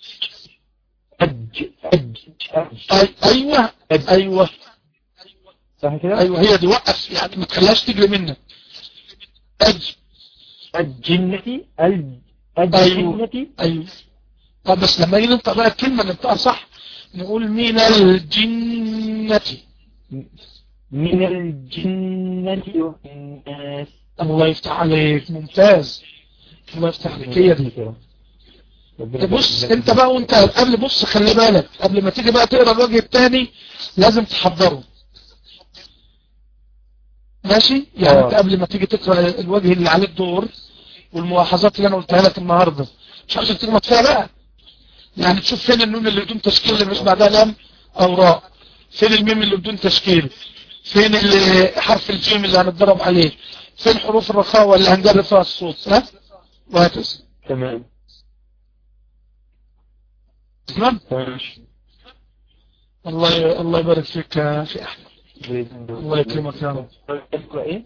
Speaker 2: أج أج أج
Speaker 1: أي ايوه ايوه
Speaker 2: صح كده
Speaker 1: ايوه هي دي وقف يعني ما تخليهاش تجري منك اج
Speaker 2: الجنة الج
Speaker 1: أيوة.
Speaker 2: الجنة
Speaker 1: ايوه طب بس لما يجي ننطق بقى الكلمه ننطقها صح نقول من الجنة
Speaker 2: من الجنة والناس
Speaker 1: الله يفتح عليك ممتاز الله يفتح عليك هي دي بص انت بقى وانت قبل بص خلي بالك قبل ما تيجي بقى تقرا الوجه الثاني لازم تحضره ماشي يعني
Speaker 2: اه.
Speaker 1: انت قبل ما تيجي تقرا الوجه اللي عليه الدور والملاحظات اللي انا قلتها لك النهارده مش عايزك تغلط فيها بقى يعني تشوف فين النون اللي بدون تشكيل اللي مش بعدها لام او راء فين الميم اللي بدون تشكيل فين ال- حرف الجيم اللي هنتدرب عليه فين حروف الرخاوه اللي هنجرب فيها الصوت ها وهكذا
Speaker 2: تمام
Speaker 1: تمام
Speaker 2: تمام
Speaker 1: الله الله يبارك فيك يا اخي احمد الله
Speaker 2: الله
Speaker 1: يكرمك يا رب.
Speaker 2: اقرا ايه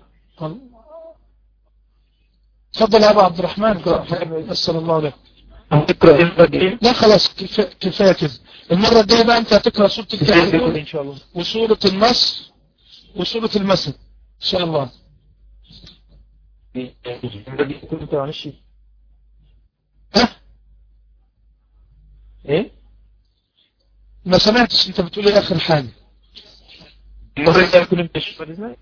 Speaker 1: تفضل يا ابو عبد الرحمن اسال الله عليك
Speaker 2: هتقرا ايه
Speaker 1: لا خلاص كفايه كفايه كده المره الجايه بقى انت هتقرا سوره الكافرون
Speaker 2: ان شاء الله
Speaker 1: وسوره النصر وسوره المثل ان شاء الله
Speaker 2: كنت معلش
Speaker 1: ها
Speaker 2: ايه
Speaker 1: ما سمعتش انت بتقول ايه اخر حاجه
Speaker 2: المره الجايه كنت بتشوف ازاي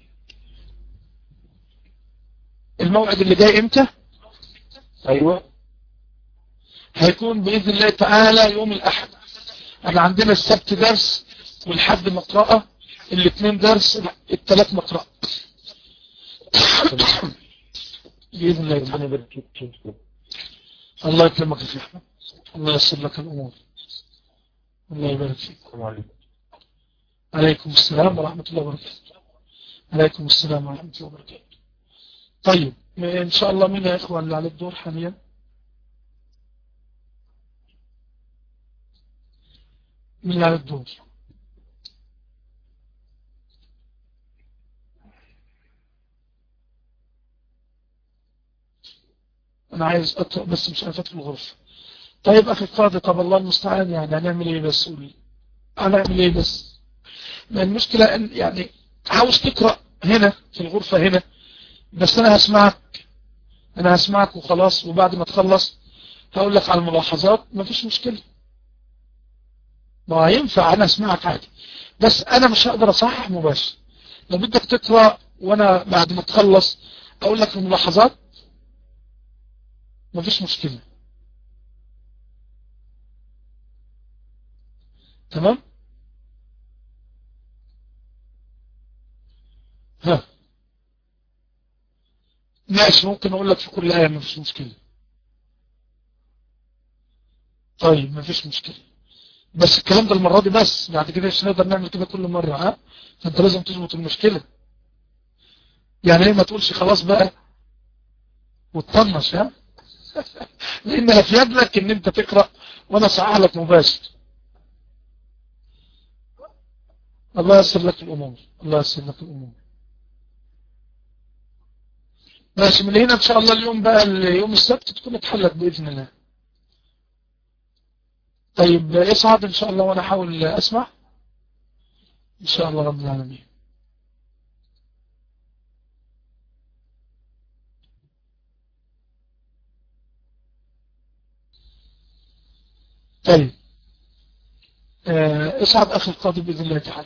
Speaker 1: الموعد اللي جاي امتى
Speaker 2: ايوه
Speaker 1: هيكون بإذن الله تعالى يوم الأحد احنا عندنا السبت درس والحد مقرأة الاثنين درس الثلاث مقرأة بإذن الله تعالى
Speaker 2: ربنا يبارك فيك شيخ
Speaker 1: الله يكرمك يا أحمد الله يسر لك الأمور الله يبارك فيك
Speaker 2: السلام عليكم
Speaker 1: عليكم السلام ورحمة الله وبركاته عليكم السلام ورحمة الله وبركاته طيب إن شاء الله مين يا إخوة اللي على الدور حاليا مين اللي على الدور أنا عايز أقرأ بس مش عارف أدخل الغرفة طيب أخي القاضي طب الله المستعان يعني هنعمل إيه بس قولي هنعمل إيه بس ما المشكلة أن يعني عاوز تقرأ هنا في الغرفة هنا بس أنا هسمعك أنا هسمعك وخلاص وبعد ما تخلص هقول لك على الملاحظات مفيش مشكلة ما ينفع أنا أسمعك عادي بس أنا مش هقدر أصحح مباشر لو بدك تقرأ وأنا بعد ما تخلص أقول لك الملاحظات مفيش مشكلة تمام ها ماشي ممكن اقول لك في كل آية مفيش مشكلة طيب مفيش مشكلة بس الكلام ده المرة دي بس بعد كده مش نقدر نعمل كده كل مرة ها فانت لازم تظبط المشكلة يعني ليه ما تقولش خلاص بقى وتطنش ها لان افيد لك ان انت تقرأ وانا صحح لك مباشر الله يسر لك الامور الله يسر لك الامور ماشي من هنا ان شاء الله اليوم بقى يوم السبت تكون اتحلت باذن الله طيب اصعد ان شاء الله وانا احاول اسمع ان شاء الله رب العالمين طيب اصعد اخي القاضي باذن الله تعالى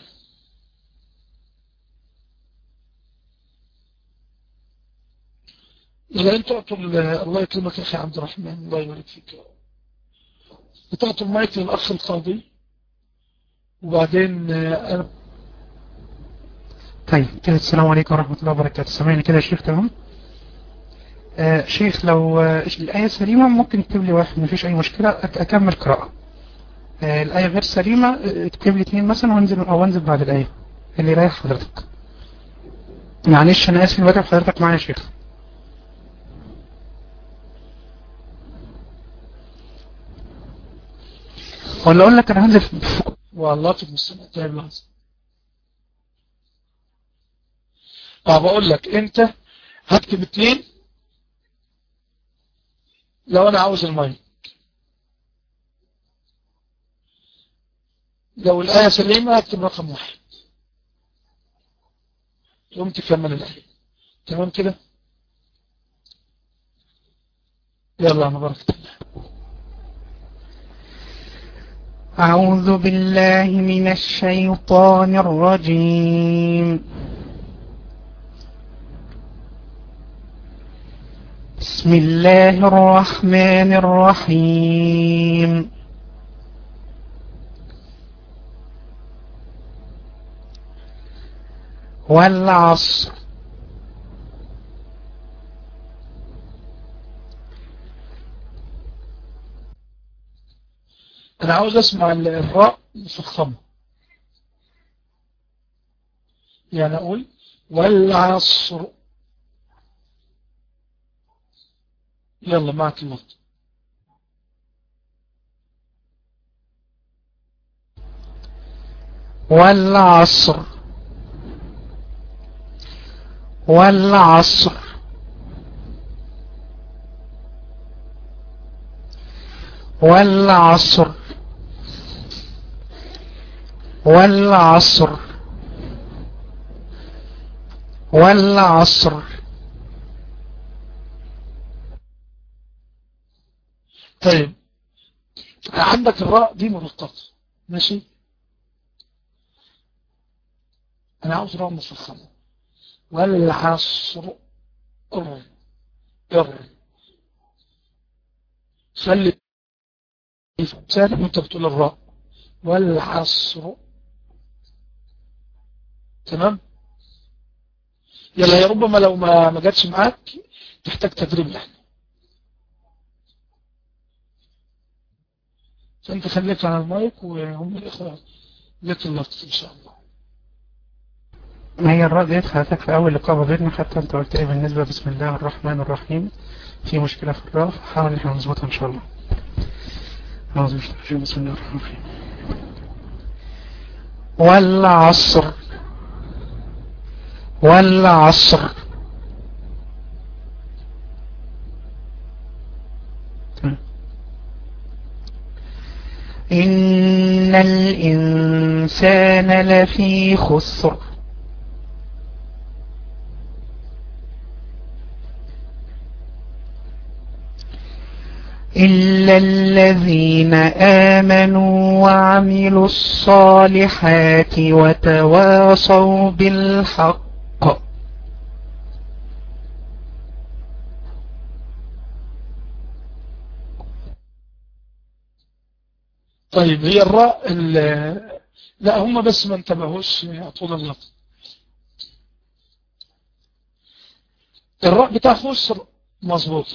Speaker 1: إذا أنت تعطوا الله يكرمك يا أخي عبد الرحمن الله يبارك فيك بتعطوا المايك للأخ القاضي وبعدين أنا
Speaker 4: طيب كده السلام عليكم ورحمة الله وبركاته سامعني كده يا شيخ تمام آه شيخ لو آه الآية سليمة ممكن تكتب لي واحد مفيش أي مشكلة أك أكمل قراءة آه الآية غير سليمة اكتب لي اثنين مثلا وانزل أو انزل بعد الآية اللي رايح حضرتك معلش أنا آسف الوقت حضرتك معايا يا شيخ ولا أقول لك أنا هنزل
Speaker 1: والله في المستمع طيب لحظة طب أقول لك أنت هكتب اثنين لو أنا عاوز المايك لو الآية سليمة هكتب رقم واحد تقوم تكمل الآية تمام كده يلا أنا بارك الله
Speaker 4: أعوذ بالله من الشيطان الرجيم بسم الله الرحمن الرحيم والعصر
Speaker 1: أنا عاوز أسمع الراء مفخمة يعني أقول والعصر يلا معك الوقت
Speaker 4: والعصر والعصر والعصر والعصر والعصر
Speaker 1: طيب عندك الراء دي مرققة ماشي انا عاوز راء مفخمة والعصر ار ار خلي ألف ثاني وأنت بتقول الراء والعصر تمام يلا يا ربما لو ما ما جاتش معاك تحتاج تدريب يعني فأنت خليك على المايك وهم الإخوة لك اللقط إن شاء الله
Speaker 4: ما هي الراء ديت خدتك في أول لقاء بيننا حتى أنت قلت لي بالنسبة بسم الله الرحمن الرحيم في مشكلة في الراء حاول إن احنا نظبطها إن شاء الله أعوذ بالله من الشيطان بسم الله الرحمن الرحيم والعصر والعصر إن الإنسان لفي خسر إلا الذين آمنوا وعملوا الصالحات وتواصوا بالحق
Speaker 1: طيب هي الراء ال- لا هم بس ما انتبهوش طول الوقت الراء بتاع خسر مظبوط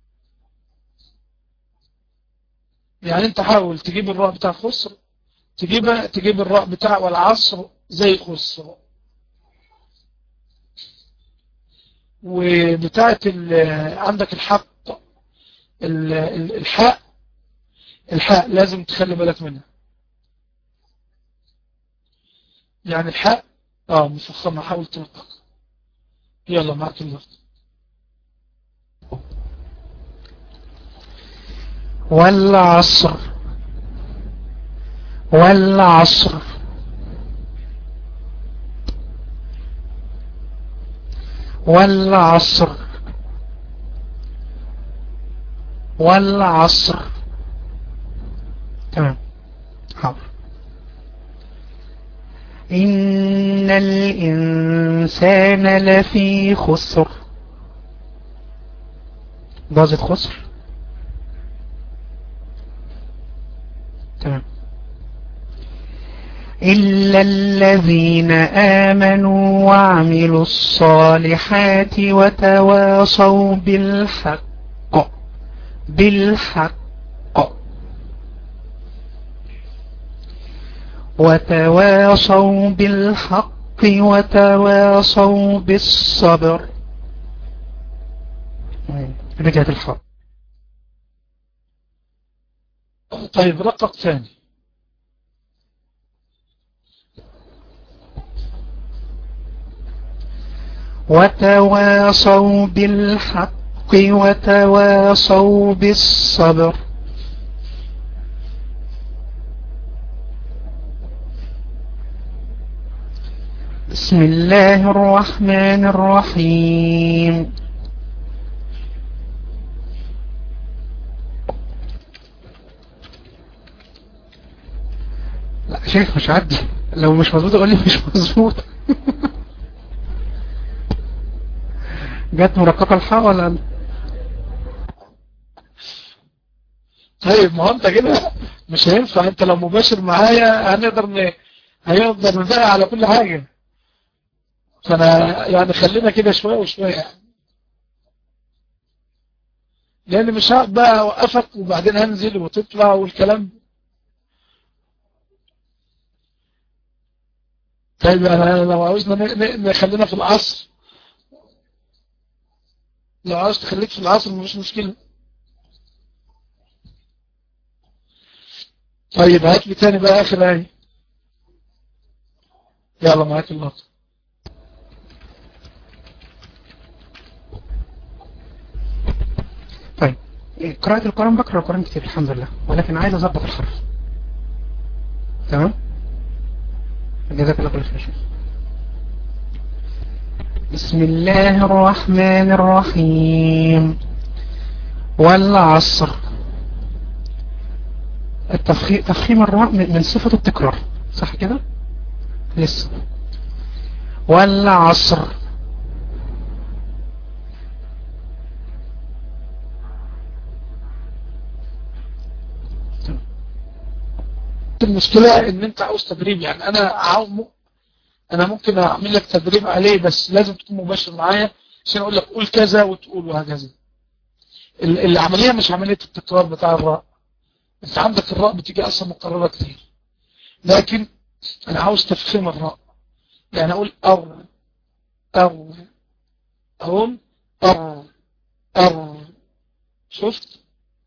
Speaker 1: يعني انت حاول تجيب الراء بتاع خسر تجيب تجيب الراء بتاع والعصر زي خسر وبتاعت ال- عندك الحق ال- ال- الحاء الحاء لازم تخلي بالك منها يعني الحاء اه مفخمة حاول تنطق يلا معك الوقت
Speaker 4: والعصر والعصر والعصر والعصر تمام حاضر إن الإنسان لفي خسر ضازت خسر تمام إلا الذين آمنوا وعملوا الصالحات وتواصوا بالحق بالحق وتواصوا بالحق وتواصوا بالصبر رجعت الحق
Speaker 1: طيب رقق ثاني
Speaker 4: وتواصوا بالحق وتواصوا بالصبر بسم الله الرحمن الرحيم لا شيخ مش عدي لو مش مظبوط قول لي مش مظبوط جت مرققة الحاء ولا
Speaker 1: طيب ما هو انت كده مش هينفع انت لو مباشر معايا هنقدر ن... هيقدر نبقى على كل حاجة فانا يعني خلينا كده شوية وشوية يعني. لان مش هقعد بقى اوقفك وبعدين هنزل وتطلع والكلام طيب انا لو عاوزنا ن- ن- نخلينا في العصر لو عاوز تخليك في العصر مفيش مشكلة طيب هات لي تاني بقى اخر ايه يلا معاك اللقطة
Speaker 4: طيب قراءة القرآن بقرأ القرآن كتير الحمد لله ولكن عايز أظبط الحرف تمام جزاك الله كل خير بسم الله الرحمن الرحيم والعصر التفخيم تفخيم الراء من من صفة التكرار صح كده لسه والعصر
Speaker 1: المشكلة ان انت عاوز تدريب يعني انا عاوز انا ممكن اعمل لك تدريب عليه بس لازم تكون مباشر معايا عشان اقول لك قول كذا وتقول وهكذا ال- العملية مش عملية التكرار بتاع الراء انت عندك الراء بتيجي اصلا مكررة كتير لكن انا عاوز تفخيم الراء يعني اقول ار ار اقول ار ار شفت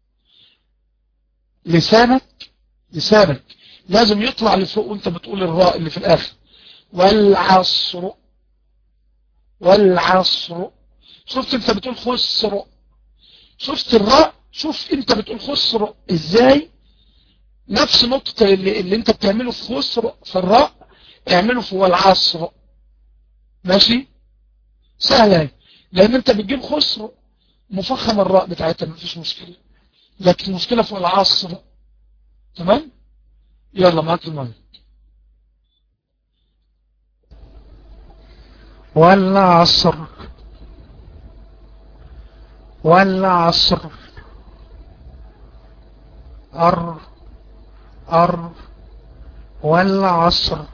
Speaker 1: لسانك لسانك لازم يطلع لفوق وانت بتقول الراء اللي في الاخر والعصر والعصر شفت انت بتقول خسر شفت الراء شوف انت بتقول خسر ازاي نفس نقطة اللي, اللي انت بتعمله في خسر في الراء اعمله في والعصر ماشي سهلة اهي. لان انت بتجيب خسر مفخم الراء بتاعتها مفيش مشكلة لكن المشكلة في العصر تمام يلا معاك المايك
Speaker 4: والعصر والعصر أر أر والعصر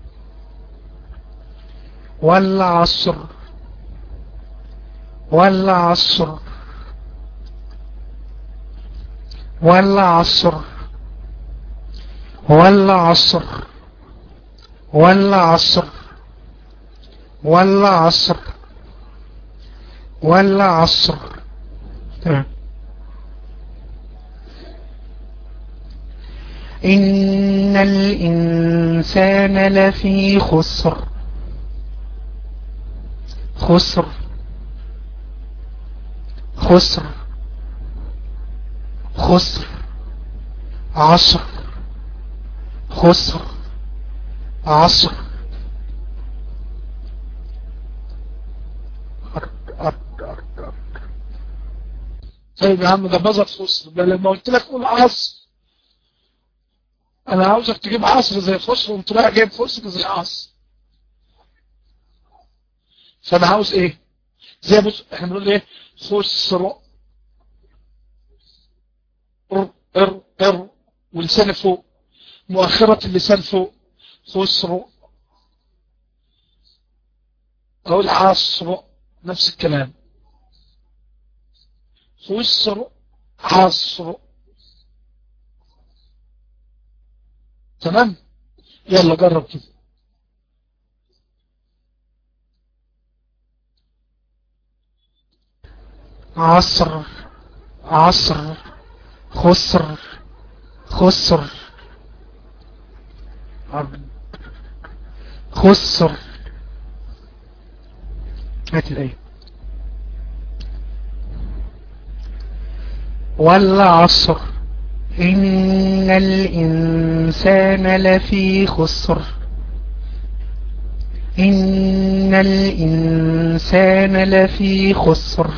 Speaker 4: والعصر والعصر والعصر والعصر والعصر والعصر والعصر تمام إن الإنسان لفي خسر خسر خسر خسر عصر خسر عصر
Speaker 1: طيب يا عم ده بزر خسر ده لما قلت لك قول عصر انا عاوزك تجيب عصر زي خسر وانت رايح جايب خسر زي عصر فانا عاوز ايه زي بص احنا بنقول ايه خسر ار ار ار ولسان فوق مؤخرة اللسان فوق خسر او العصر نفس الكلام خسر عصر تمام يلا جرب كده
Speaker 4: عصر عصر خسر خسر خسر هات الآية والعصر إن الإنسان لفي خسر إن الإنسان لفي خسر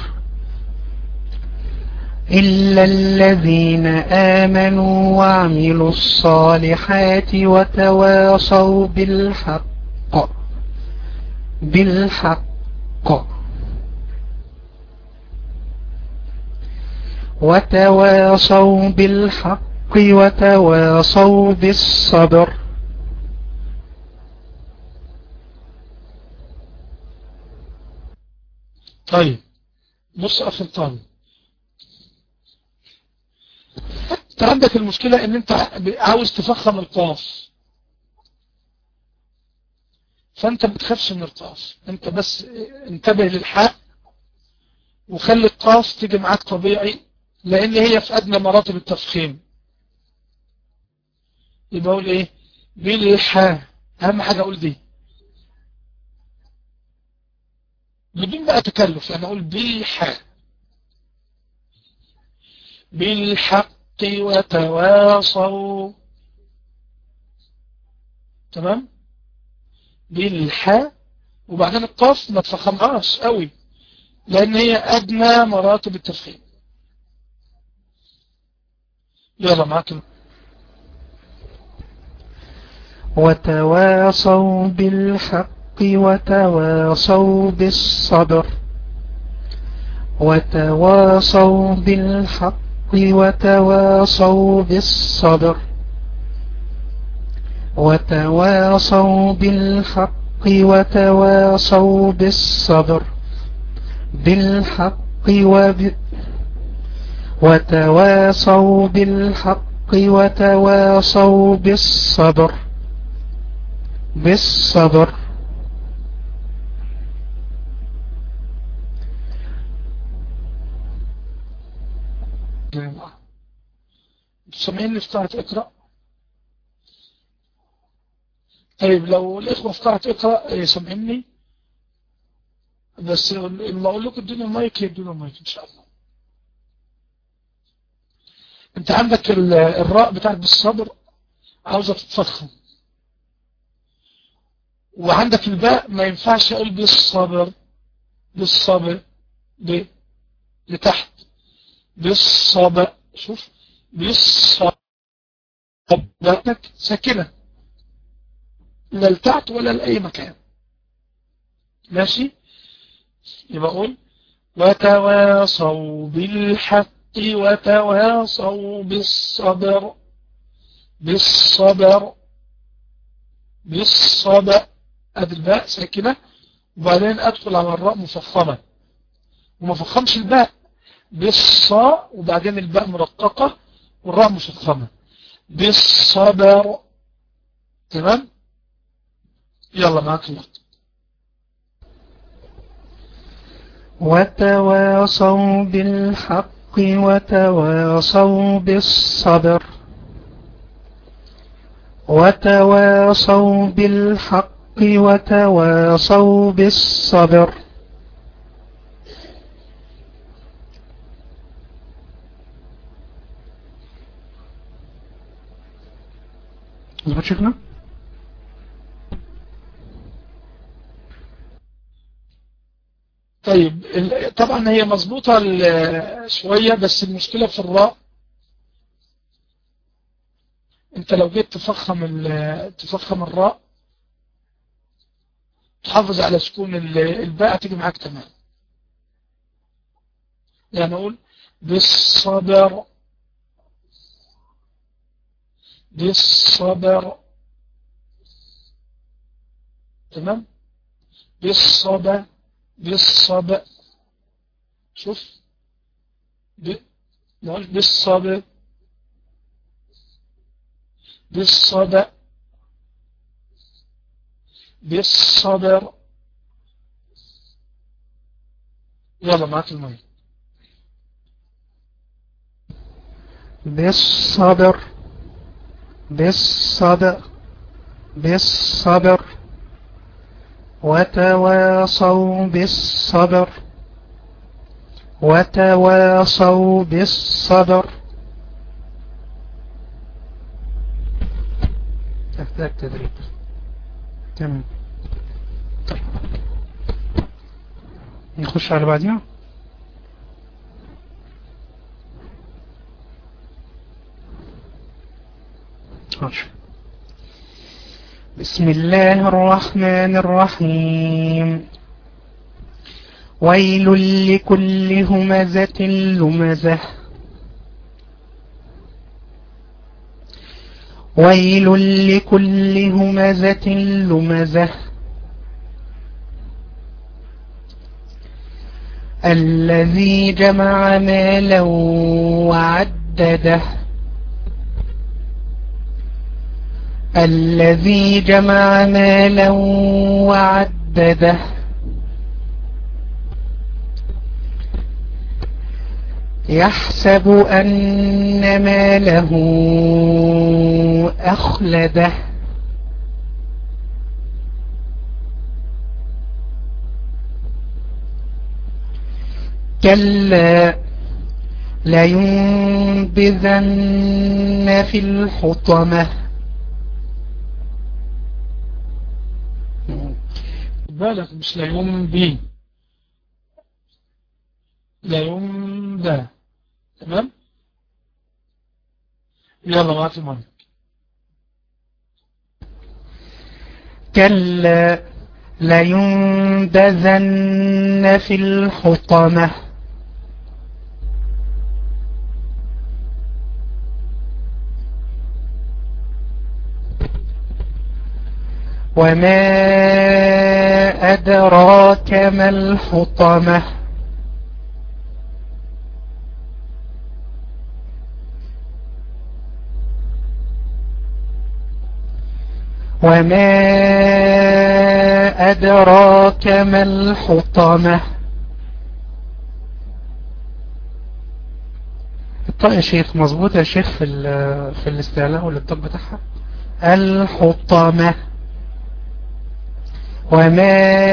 Speaker 4: إلا الذين آمنوا وعملوا الصالحات وتواصوا بالحق بالحق وتواصوا بالحق وتواصوا بالصبر
Speaker 1: طيب بص اخي الطالب انت عندك المشكلة ان انت عاوز تفخم القاف فانت بتخافش من القاف انت بس انتبه للحاء وخلي القاف تيجي معاك طبيعي لان هي في ادنى مراتب التفخيم يبقى اقول ايه بالحاء اهم حاجة اقول دي بدون بقى تكلف يعني اقول بالحاء بالحق وتواصوا تمام بالحاء وبعدين القاف ما تفخمهاش قوي لان هي ادنى مراتب التفخيم يلا معاك
Speaker 4: وتواصوا بالحق وتواصوا بالصبر وتواصوا بالحق وتواصوا بالصبر وتواصوا بالحق وتواصوا بالصبر بالحق وب وتواصوا بالحق وتواصوا بالصبر بالصبر
Speaker 1: سامعين في قاعة اقرأ طيب لو الإخوة في قاعة اقرأ سامعيني بس لما أقول لكم ادوني المايك يدوني المايك إن شاء الله أنت عندك الراء بتاعك بالصبر عاوزة تتفخم وعندك الباء ما ينفعش أقول بالصبر بالصبر ب لتحت بالصبر شوف بالصبر ساكنة لا لتحت ولا لأي مكان ماشي يبقى أقول وتواصوا بالحق وتواصوا بالصبر بالصبر بالصبر ادي الباء ساكنة وبعدين ادخل على الراء مفخمة وما فخمش الباء بالصاء وبعدين الباء مرققة والراء مفخمة بالصبر تمام يلا معاك الوقت
Speaker 4: وتواصوا بالحق وتواصوا بالصبر وتواصوا بالحق وتواصوا بالصبر مظبوط شيخنا
Speaker 1: طيب طبعا هي مظبوطة شوية بس المشكلة في الراء انت لو جيت تفخم تفخم الراء تحافظ على سكون الباء تيجي معاك تمام يعني اقول بالصبر بالصبر تمام بالصبر بالصبر شوف نقول بالصبر بالصبر بالصبر يلا معك المية
Speaker 4: بالصبر بالصبر بالصبر وتواصوا بالصبر وتواصوا بالصبر تحتاج تدريب تمام طيب نخش على بعدها ماشي بسم الله الرحمن الرحيم ويل لكل همزة لمزة ويل لكل همزة لمزة الذي جمع مالا وعدده الذي جمع مالا وعدده يحسب أن ماله أخلده كلا لينبذن في الحطمة
Speaker 1: بالك مش لا ينبي لا ينبى تمام يلا معاك المايك
Speaker 4: كلا لينبذن في الحطمة وما أدراك ما الحطمة وما أدراك ما الحطمة الطاء يا شيخ مظبوط يا شيخ في ال- في الاستعلاء والإطلاق بتاعها الحطمة وما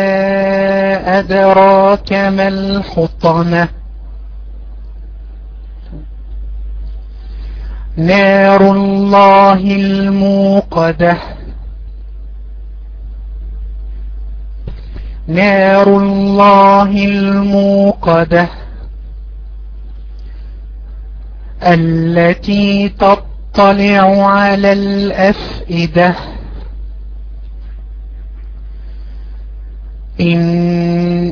Speaker 4: أدراك ما الحطمة نار الله الموقدة نار الله الموقدة التي تطلع على الأفئدة إن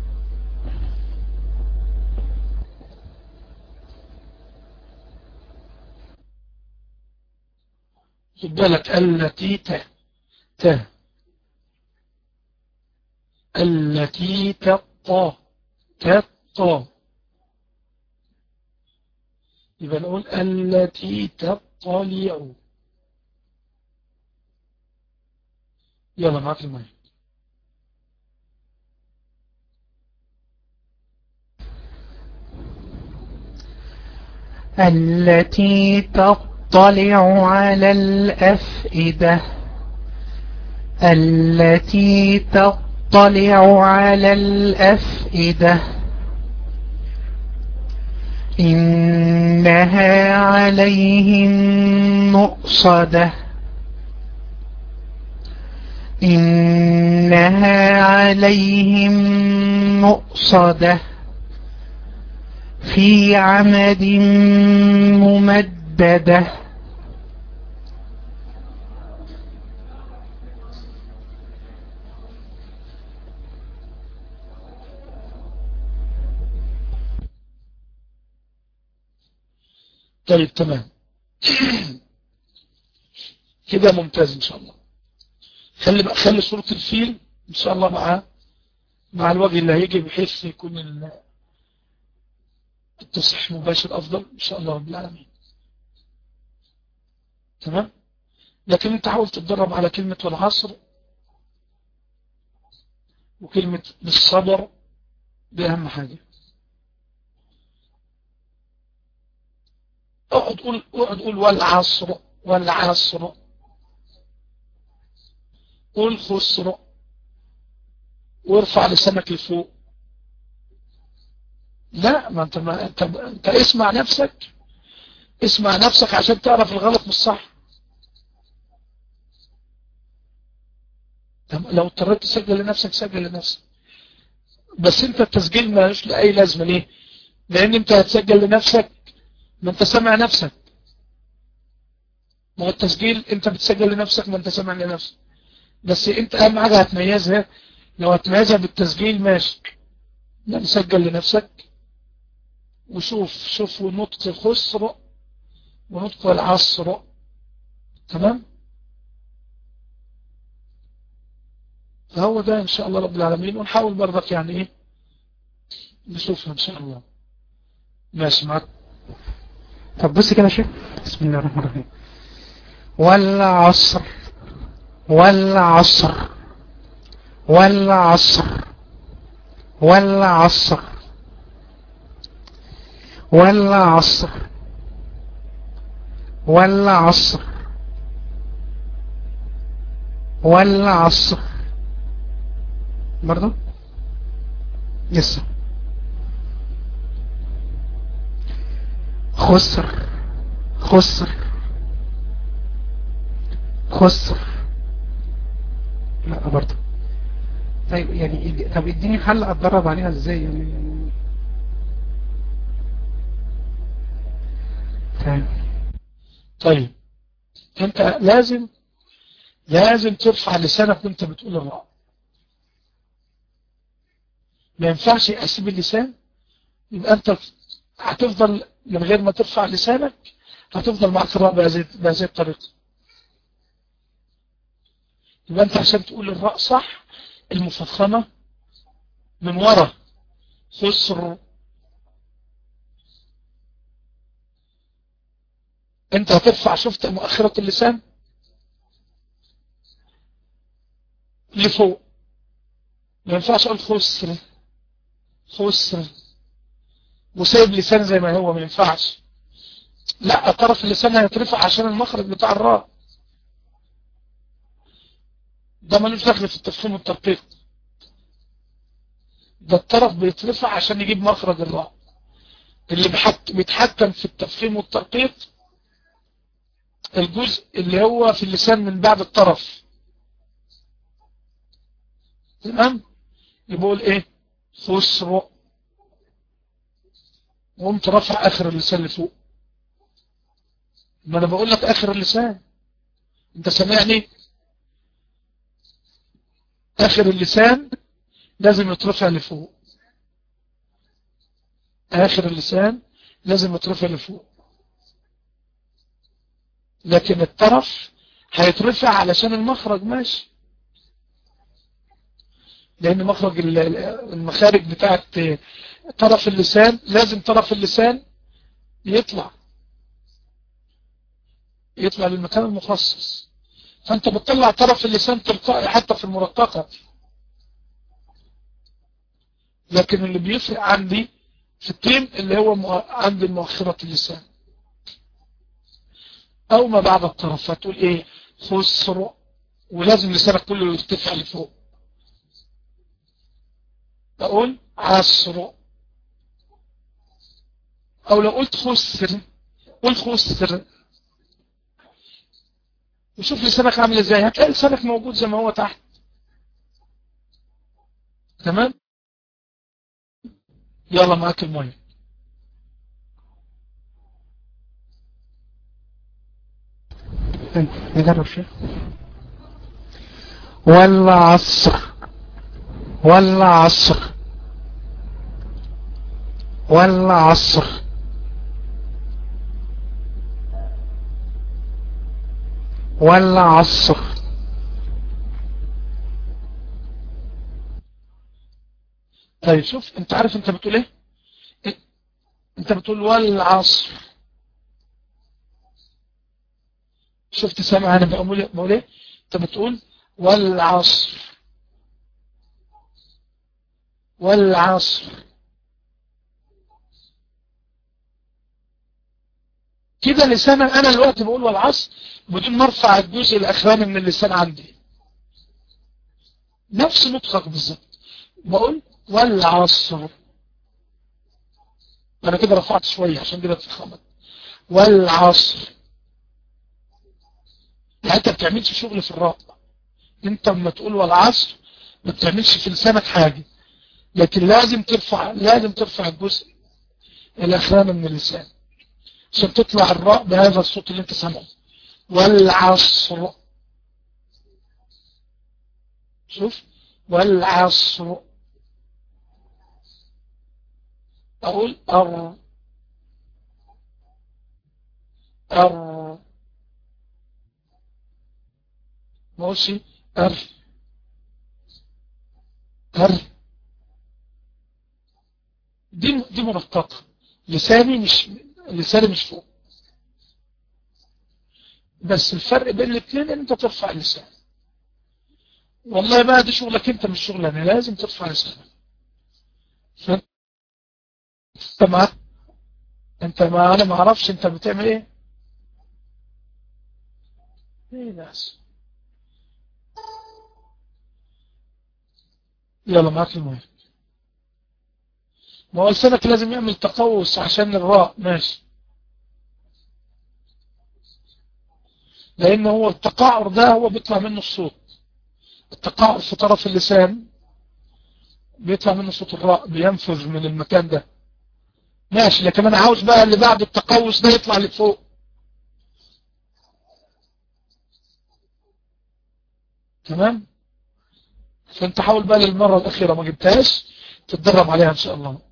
Speaker 1: خد بالك التي ت ت التي تطى تطى يبقى نقول التي تطلع يلا معاك المايك
Speaker 4: التي تطلع على الأفئدة التي تطلع على الأفئدة إنها عليهم مؤصدة إنها عليهم مؤصدة في عمد ممددة
Speaker 1: طيب تمام كده ممتاز ان شاء الله خلي بقى خلي صورة الفيل ان شاء الله مع مع الوجه اللي هيجي بحيث يكون ال- التصحيح مباشر افضل ان شاء الله رب العالمين تمام لكن انت حاول تتدرب على كلمة والعصر وكلمة بالصبر دي اهم حاجة اقعد قول اقعد قول والعصر والعصر قول خسر وارفع لسانك لفوق لا ما انت ما انت, انت اسمع نفسك اسمع نفسك عشان تعرف الغلط من الصح طب لو اضطريت تسجل لنفسك سجل لنفسك بس انت التسجيل مالوش لأي لازمة ليه لان انت هتسجل لنفسك ما انت سامع نفسك ما هو التسجيل انت بتسجل لنفسك ما انت سامع لنفسك بس انت اهم حاجة هتميزها لو هتميزها بالتسجيل ماشي لا سجل لنفسك وشوف شوف نطق الخسر ونطق العصر تمام فهو ده ان شاء الله رب العالمين ونحاول برضك يعني ايه نشوفها ان شاء الله ماشي معك
Speaker 4: طب بص كده يا شيخ بسم الله الرحمن الرحيم والعصر والعصر والعصر والعصر والعصر والعصر والعصر برضو لسه خسر خسر خسر لا برضه طيب يعني طب اديني حل اتدرب عليها ازاي يعني تمام
Speaker 1: طيب انت لازم لازم ترفع لسانك وانت بتقول الراء ما ينفعش اسيب اللسان يبقى انت هتفضل من غير ما ترفع لسانك هتفضل معك الراء بهذه بهذه الطريقة يبقى انت عشان تقول الراء صح المفخمة من ورا خسر انت هترفع شفت مؤخرة اللسان لفوق ما ينفعش اقول خسر خسر وسايب لسان زي ما هو ما ينفعش لا طرف اللسان هيترفع عشان المخرج بتاع الراء ده ملوش دخل في التفخيم والترقيق ده الطرف بيترفع عشان يجيب مخرج الراء اللي بحك... بيتحكم في التفخيم والترقيق الجزء اللي هو في اللسان من بعد الطرف تمام يقول ايه خسر وقمت رفع اخر اللسان لفوق ما انا بقول لك اخر اللسان انت سامعني اخر اللسان لازم يترفع لفوق اخر اللسان لازم يترفع لفوق لكن الطرف هيترفع علشان المخرج ماشي لان مخرج المخارج بتاعت طرف اللسان لازم طرف اللسان يطلع يطلع للمكان المخصص فانت بتطلع طرف اللسان تلقائي حتى في المرققة لكن اللي بيفرق عندي في التيم اللي هو عند مؤخرة اللسان او ما بعد الطرف فتقول ايه خسر ولازم لسانك كله يرتفع لفوق اقول عصر او لو قلت خسر قول خسر وشوف لسانك عامل ازاي هتلاقي لسانك موجود زي ما هو تحت تمام يلا معاك المية
Speaker 4: نجرب شيء والعصر والعصر والعصر والعصر
Speaker 1: طيب شوف انت عارف انت بتقول ايه انت بتقول والعصر شفت سامع انا بقول بقول ايه انت بتقول والعصر والعصر كده لسانا انا الوقت بقول والعصر بدون ما ارفع الجزء الاخراني من اللسان عندي نفس نطقك بالظبط بقول والعصر انا كده رفعت شوية عشان كده تفخمت والعصر يعني انت بتعملش شغل في الراء انت لما تقول والعصر ما بتعملش في لسانك حاجة لكن لازم ترفع لازم ترفع الجزء الاخراني من اللسان عشان تطلع الراء بهذا الصوت اللي انت سامعه والعصر شوف والعصر اقول ار ار ماشي ار ار دي دي مرققه لساني مش لساني مش فوق بس الفرق بين الاثنين ان انت ترفع اللسان والله بقى دي شغلك انت مش شغل انا لازم ترفع لسانك فانت مع انت ما انا ما اعرفش انت بتعمل ايه ايه ناس يلا معاك المهم ما هو لسانك لازم يعمل تقوس عشان الراء ماشي لان هو التقعر ده هو بيطلع منه الصوت التقعر في طرف اللسان بيطلع منه صوت الراء بينفذ من المكان ده ماشي لكن انا عاوز بقى اللي بعد التقوس ده يطلع لفوق تمام فانت حاول بقى للمرة الاخيرة ما جبتهاش تتدرب عليها ان شاء الله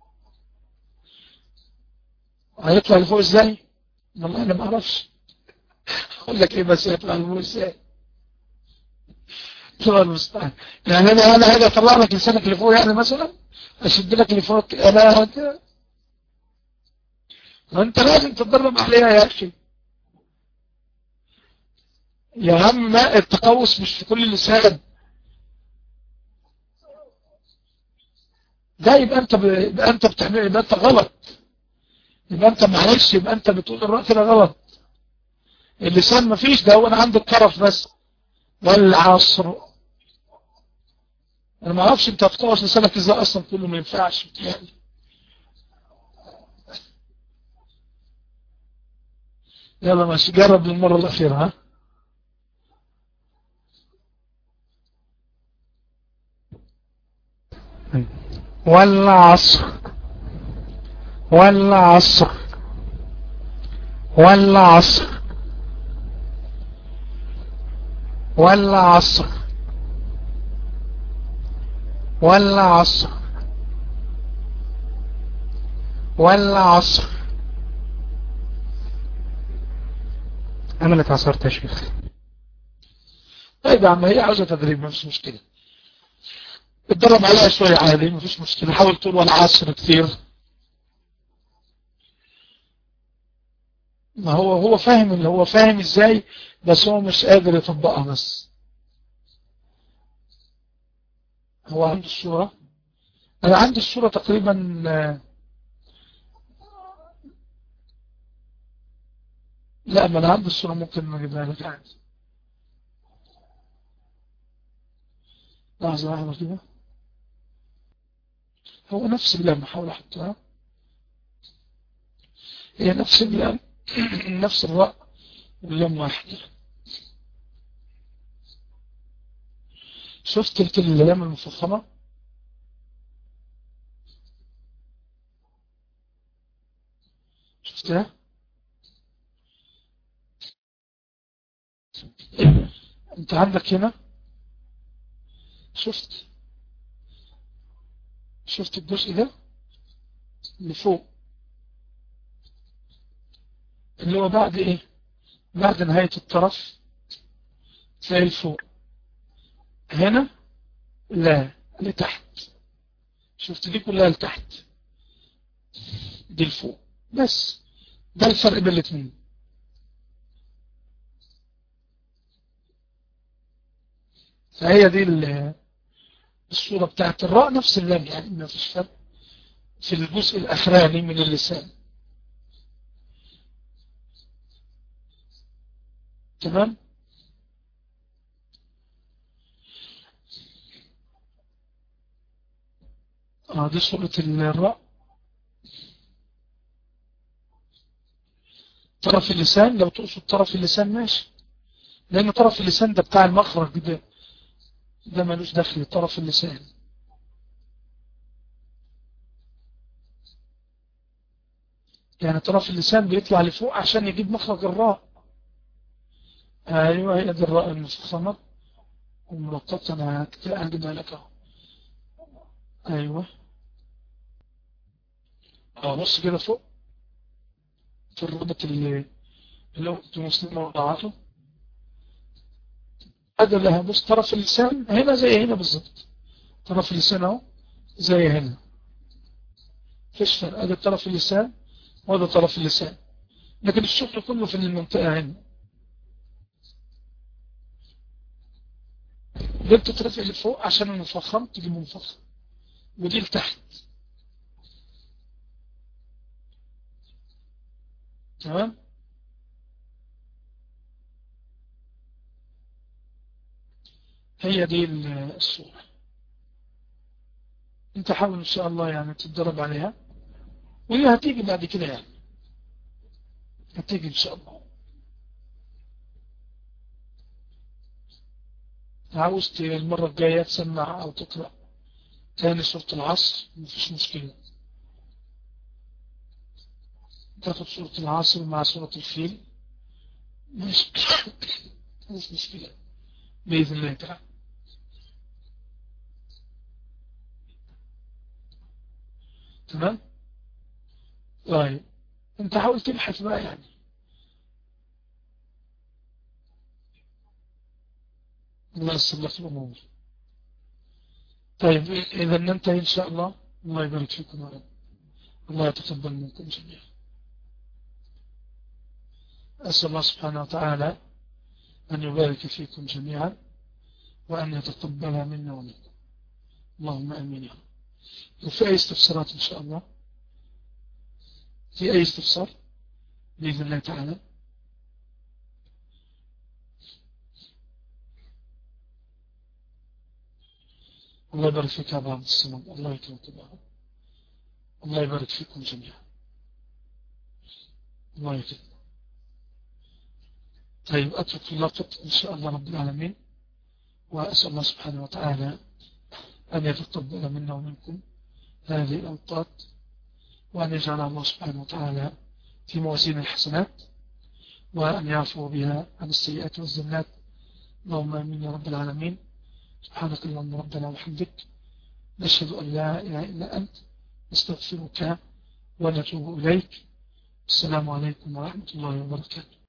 Speaker 1: هيطلع لفوق ازاي والله انا ما اعرفش اقول لك ايه بس يطلع لفوق ازاي الله المستعان يعني انا انا هاجي اطلع لك لسانك اللي فوق يعني مثلا اشد لك اللي فوق انا هت- ما انت لازم تتدرب عليها يا اخي يا عم ما التقوس مش في كل لسان ده يبقى انت ب... يبقى انت بتعمل يبقى انت غلط يبقى انت معلش يبقى انت بتقول الرأي كده غلط اللسان مفيش ده هو انا عندي الطرف بس والعصر انا ما اعرفش انت هتقوس لسانك ازاي اصلا كله ما ينفعش يعني يلا ماشي جرب للمرة الأخيرة ها
Speaker 4: والعصر والعصر والعصر والعصر والعصر والعصر أنا اللي اتعصرت يا شيخ
Speaker 1: طيب يا عم هي عاوزة تدريب ما فيش مشكلة اتدرب عليها شوية عادي ما فيش مشكلة حاول تقول والعصر كتير ما هو هو فاهم اللي هو فاهم ازاي بس هو مش قادر يطبقها بس هو عنده الصورة انا عندي الصورة تقريبا آه، لا ما انا عندي الصورة ممكن نجيبها لك عادي لحظة واحدة كده هو نفس اللام بحاول احطها هي نفس اللام نفس الراء واللام واحدة شفت تلك اللام المفخمة شفتها انت عندك هنا شفت شفت الجزء ده اللي فوق اللي هو بعد ايه بعد نهاية الطرف تلاقي الفوق هنا لا لتحت شفت دي كلها لتحت دي الفوق بس ده الفرق بين الاثنين فهي دي ال- الصورة بتاعت الراء نفس اللام يعني ما فيش فرق في الجزء الأخراني من اللسان تمام اه دي صورة الراء طرف اللسان لو تقصد طرف اللسان ماشي لأن طرف اللسان ده بتاع المخرج ده ده ملوش دخل طرف اللسان يعني طرف اللسان بيطلع لفوق عشان يجيب مخرج الراء ايوه هي دي الراء المفخمة ومرقبة انا هجيبها لك اهو ايوه اه بص كده فوق في الرابط اللي اللي هو كنت مسلم وضعته هذا لها بص طرف اللسان هنا زي هنا بالظبط طرف اللسان اهو زي هنا فيش فرق هذا طرف اللسان وهذا طرف اللسان لكن الشغل كله في المنطقة هنا دي بتترفع لفوق عشان المفخم تجيب مفخم ودي لتحت تمام هي دي الصورة انت حاول ان شاء الله يعني تتدرب عليها وهي هتيجي بعد كده يعني هتيجي ان شاء الله عاوز ت- المرة الجاية تسمع او تقرأ تاني سورة العصر مفيش مشكلة تاخد سورة العصر مع سورة الفيل مش مش مشكلة بإذن الله تعالى تمام طيب انت حاول تبحث بقى يعني الله يسر لك الأمور طيب إذا ننتهي إن شاء الله الله يبارك فيكم يا رب الله يتقبل منكم جميعا أسأل الله سبحانه وتعالى أن يبارك فيكم جميعا وأن يتقبل منا ومنكم اللهم أمين يا رب وفي أي استفسارات إن شاء الله في أي استفسار بإذن الله تعالى الله يبارك فيك يا أبا الصمد الله يكرمك يا الله يبارك فيكم جميعا الله يكرمك طيب أترك الله إن شاء الله رب العالمين وأسأل الله سبحانه وتعالى أن يتقبل منا ومنكم هذه الأوقات وأن يجعل الله سبحانه وتعالى في موازين الحسنات وأن يعفو بها عن السيئات والزلات اللهم أمين يا رب العالمين سبحانك اللهم ربنا وحمدك نشهد أن لا إله إلا أنت نستغفرك ونتوب إليك السلام عليكم ورحمة الله وبركاته